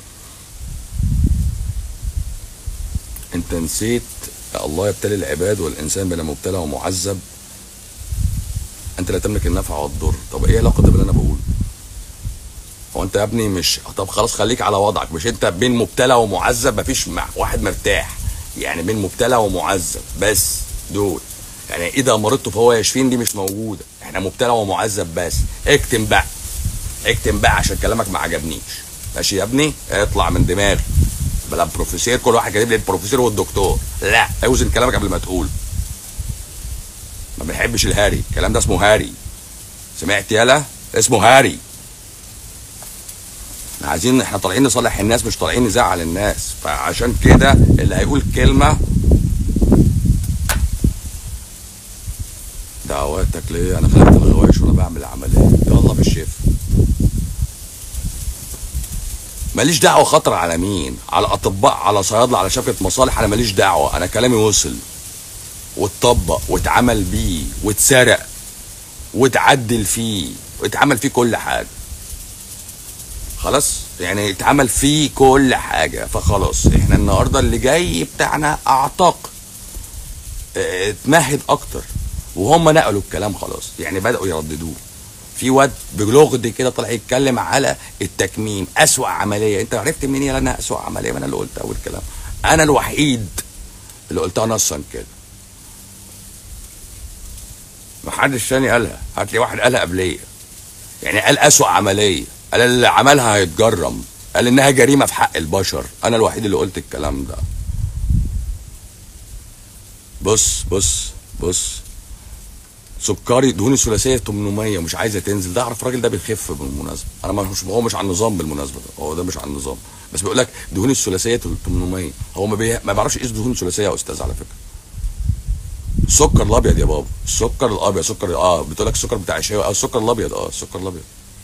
انت نسيت الله يبتلي العباد والانسان بلا مبتلى ومعذب انت لا تملك النفع والضر طب ايه علاقه ده باللي انا بقوله هو انت يا ابني مش طب خلاص خليك على وضعك مش انت بين مبتلى ومعذب مفيش مع واحد مرتاح يعني بين مبتلى ومعذب بس دول يعني اذا مرضت فهو يشفين دي مش موجوده احنا مبتلى ومعذب بس اكتم بقى اكتم بقى عشان كلامك ما عجبنيش ماشي يا ابني اطلع من دماغي بلا بروفيسور كل واحد كاتب لي البروفيسور والدكتور لا اوزن كلامك قبل ما تقول ما بنحبش الهاري الكلام ده اسمه هاري سمعت يالا اسمه هاري احنا عايزين احنا طالعين نصلح الناس مش طالعين نزعل الناس فعشان كده اللي هيقول كلمه دعواتك ليه انا خلقت الغوايش وانا بعمل العمليه يلا بالشفا ماليش دعوه خطر على مين على اطباء على صيادله على شبكه مصالح انا ماليش دعوه انا كلامي وصل واتطبق واتعمل بيه واتسرق واتعدل فيه واتعمل فيه كل حاجه خلاص يعني اتعمل فيه كل حاجه فخلاص احنا النهارده اللي جاي بتاعنا اعتقد اتمهد اكتر وهم نقلوا الكلام خلاص يعني بداوا يرددوه في واد بلغد كده طلع يتكلم على التكميم اسوأ عمليه انت عرفت منين يا انا اسوأ عمليه ما انا اللي قلتها اول كلام انا الوحيد اللي قلتها نصا كده ما حدش تاني قالها هات لي واحد قالها قبليه يعني قال اسوأ عمليه قال اللي عملها هيتجرم قال انها جريمه في حق البشر انا الوحيد اللي قلت الكلام ده بص بص بص سكري دهون الثلاثيه 800 ومش عايزه تنزل ده اعرف الراجل ده بيخف بالمناسبه انا مش هو مش على النظام بالمناسبه ده هو ده مش على النظام بس بيقول لك دهون الثلاثيه 800 هو ما, بي... ما بيعرفش يقيس دهون الثلاثيه يا استاذ على فكره السكر الابيض يا بابا السكر الابيض سكر اه بتقول لك السكر بتاع الشاي اه السكر الابيض اه السكر الابيض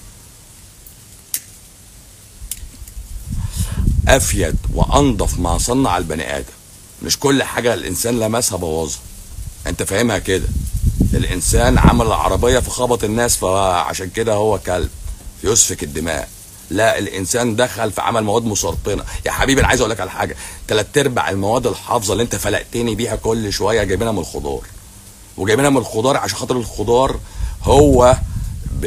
افيد وانضف ما صنع البني ادم مش كل حاجه الانسان لمسها بوظها انت فاهمها كده الانسان عمل العربيه فخبط الناس فعشان كده هو كلب يسفك الدماء لا الانسان دخل في عمل مواد مسرطنه يا حبيبي انا عايز اقول لك على حاجه تلات ارباع المواد الحافظه اللي انت فلقتني بيها كل شويه جايبينها من الخضار وجايبينها من الخضار عشان خاطر الخضار هو ب...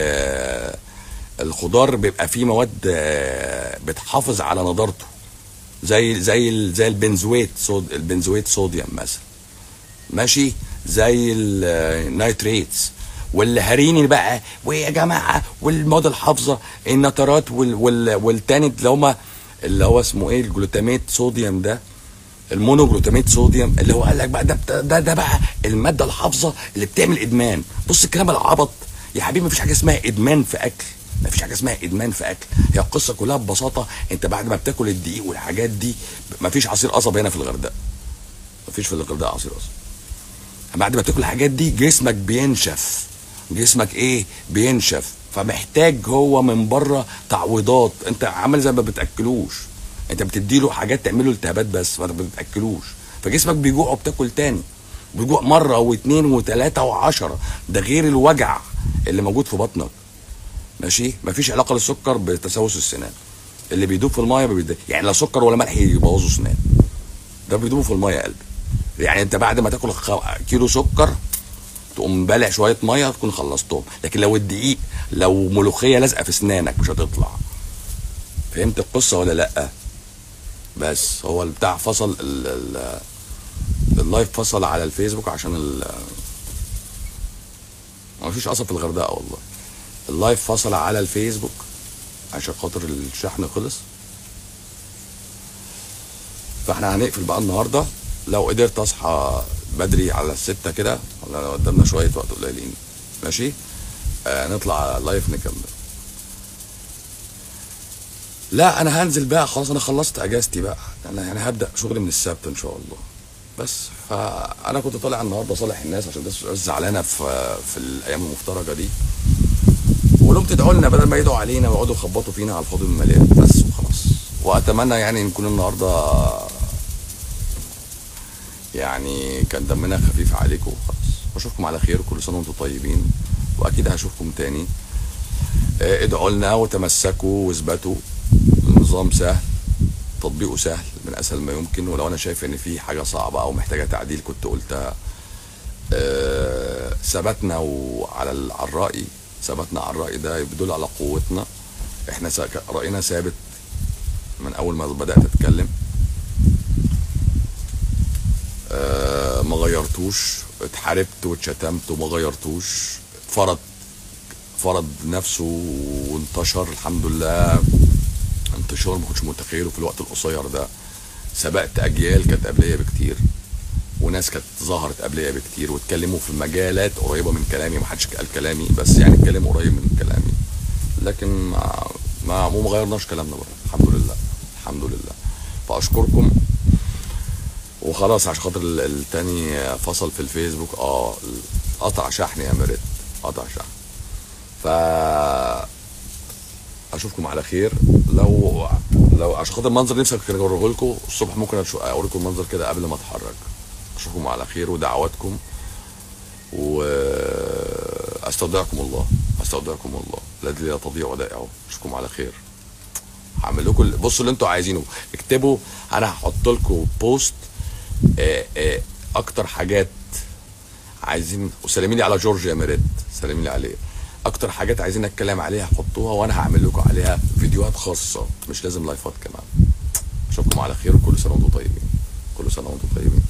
الخضار بيبقى فيه مواد آه، بتحافظ على نضارته زي زي ال- زي البنزويت صود البنزويت صوديوم مثلا ماشي زي النايتريتس والهريني بقى ويا جماعه والمواد الحافظه النترات وال وال والتاني اللي هما اللي هو اسمه ايه الجلوتاميت صوديوم ده المونوجلوتاميت صوديوم اللي هو قال لك بقى ده ده ده بقى الماده الحافظه اللي بتعمل ادمان بص الكلام العبط يا حبيبي مفيش حاجه اسمها ادمان في اكل مفيش حاجه اسمها ادمان في اكل هي القصه كلها ببساطه انت بعد ما بتاكل الدقيق والحاجات دي مفيش عصير قصب هنا في الغردقه مفيش في الغردقه عصير قصب بعد ما تاكل الحاجات دي جسمك بينشف جسمك ايه بينشف فمحتاج هو من بره تعويضات انت عامل زي ما بتاكلوش انت بتديله حاجات تعمله التهابات بس ما بتاكلوش فجسمك بيجوع وبتاكل تاني بيجوع مره واثنين وثلاثه وعشرة ده غير الوجع اللي موجود في بطنك ماشي مفيش علاقه للسكر بتسوس السنان اللي بيدوب في المايه بيدوب. يعني لا سكر ولا ملح يبوظوا سنان ده بيدوبوا في المايه يا قلبي يعني انت بعد ما تاكل خ- كيلو سكر تقوم بالع شويه ميه تكون خلصتهم لكن لو الدقيق لو ملوخيه لازقه في اسنانك مش هتطلع فهمت القصه ولا لا بس هو البتاع فصل ال ال اللايف فصل على الفيسبوك عشان ال ما فيش اصلا في الغردقه والله اللايف فصل على الفيسبوك عشان خاطر الشحن خلص فاحنا هنقفل بقى النهارده لو قدرت اصحى بدري على الستة كده ولا لو قدامنا شوية وقت قليلين ماشي آه نطلع لايف نكمل لا انا هنزل بقى خلاص انا خلصت اجازتي بقى انا يعني هبدا شغلي من السبت ان شاء الله بس فانا كنت طالع النهارده صالح الناس عشان الناس زعلانه في في الايام المفترجه دي ولهم تدعوا لنا بدل ما يدعوا علينا ويقعدوا يخبطوا فينا على الفاضي والمليان بس وخلاص واتمنى يعني نكون النهارده يعني كان دمنا خفيف عليكم وخلاص واشوفكم على خير كل سنه وانتم طيبين واكيد هشوفكم تاني آه، ادعوا لنا وتمسكوا واثبتوا النظام سهل تطبيقه سهل من اسهل ما يمكن ولو انا شايف ان في حاجه صعبه او محتاجه تعديل كنت قلتها آه، ثبتنا وعلى ال- على الراي ثبتنا على الراي ده بيدل على قوتنا احنا سا- راينا ثابت من اول ما بدات اتكلم آه، ما غيرتوش اتحاربت واتشتمت وما غيرتوش فرض فرض نفسه وانتشر الحمد لله انتشار ما كنتش متخيله في الوقت القصير ده سبقت اجيال كانت قبليه بكتير وناس كانت ظهرت قبليه بكتير واتكلموا في مجالات قريبه من كلامي ما حدش قال كلامي بس يعني اتكلموا قريب من كلامي لكن ما ما ما غيرناش كلامنا برضه الحمد لله الحمد لله فاشكركم وخلاص عشان خاطر ال- التاني فصل في الفيسبوك اه قطع شحن يا مريت قطع شحن ف اشوفكم على خير لو لو عشان خاطر المنظر نفسي كان اوريه لكم الصبح ممكن أشو- اوريكم المنظر كده قبل ما اتحرك اشوفكم على خير ودعواتكم واستودعكم الله استودعكم الله الذي لا تضيع ودائعه اشوفكم على خير هعمل لكم ال- بصوا اللي انتوا عايزينه اكتبوا انا هحط لكم بوست آه، آه، اكتر حاجات عايزين وسلمي لي على جورج يا مريد سلمي لي عليه اكتر حاجات عايزين اتكلم عليها حطوها وانا هعمل لكم عليها فيديوهات خاصه مش لازم لايفات كمان اشوفكم على خير وكل سنه وانتم طيبين كل سنه وانتم طيبين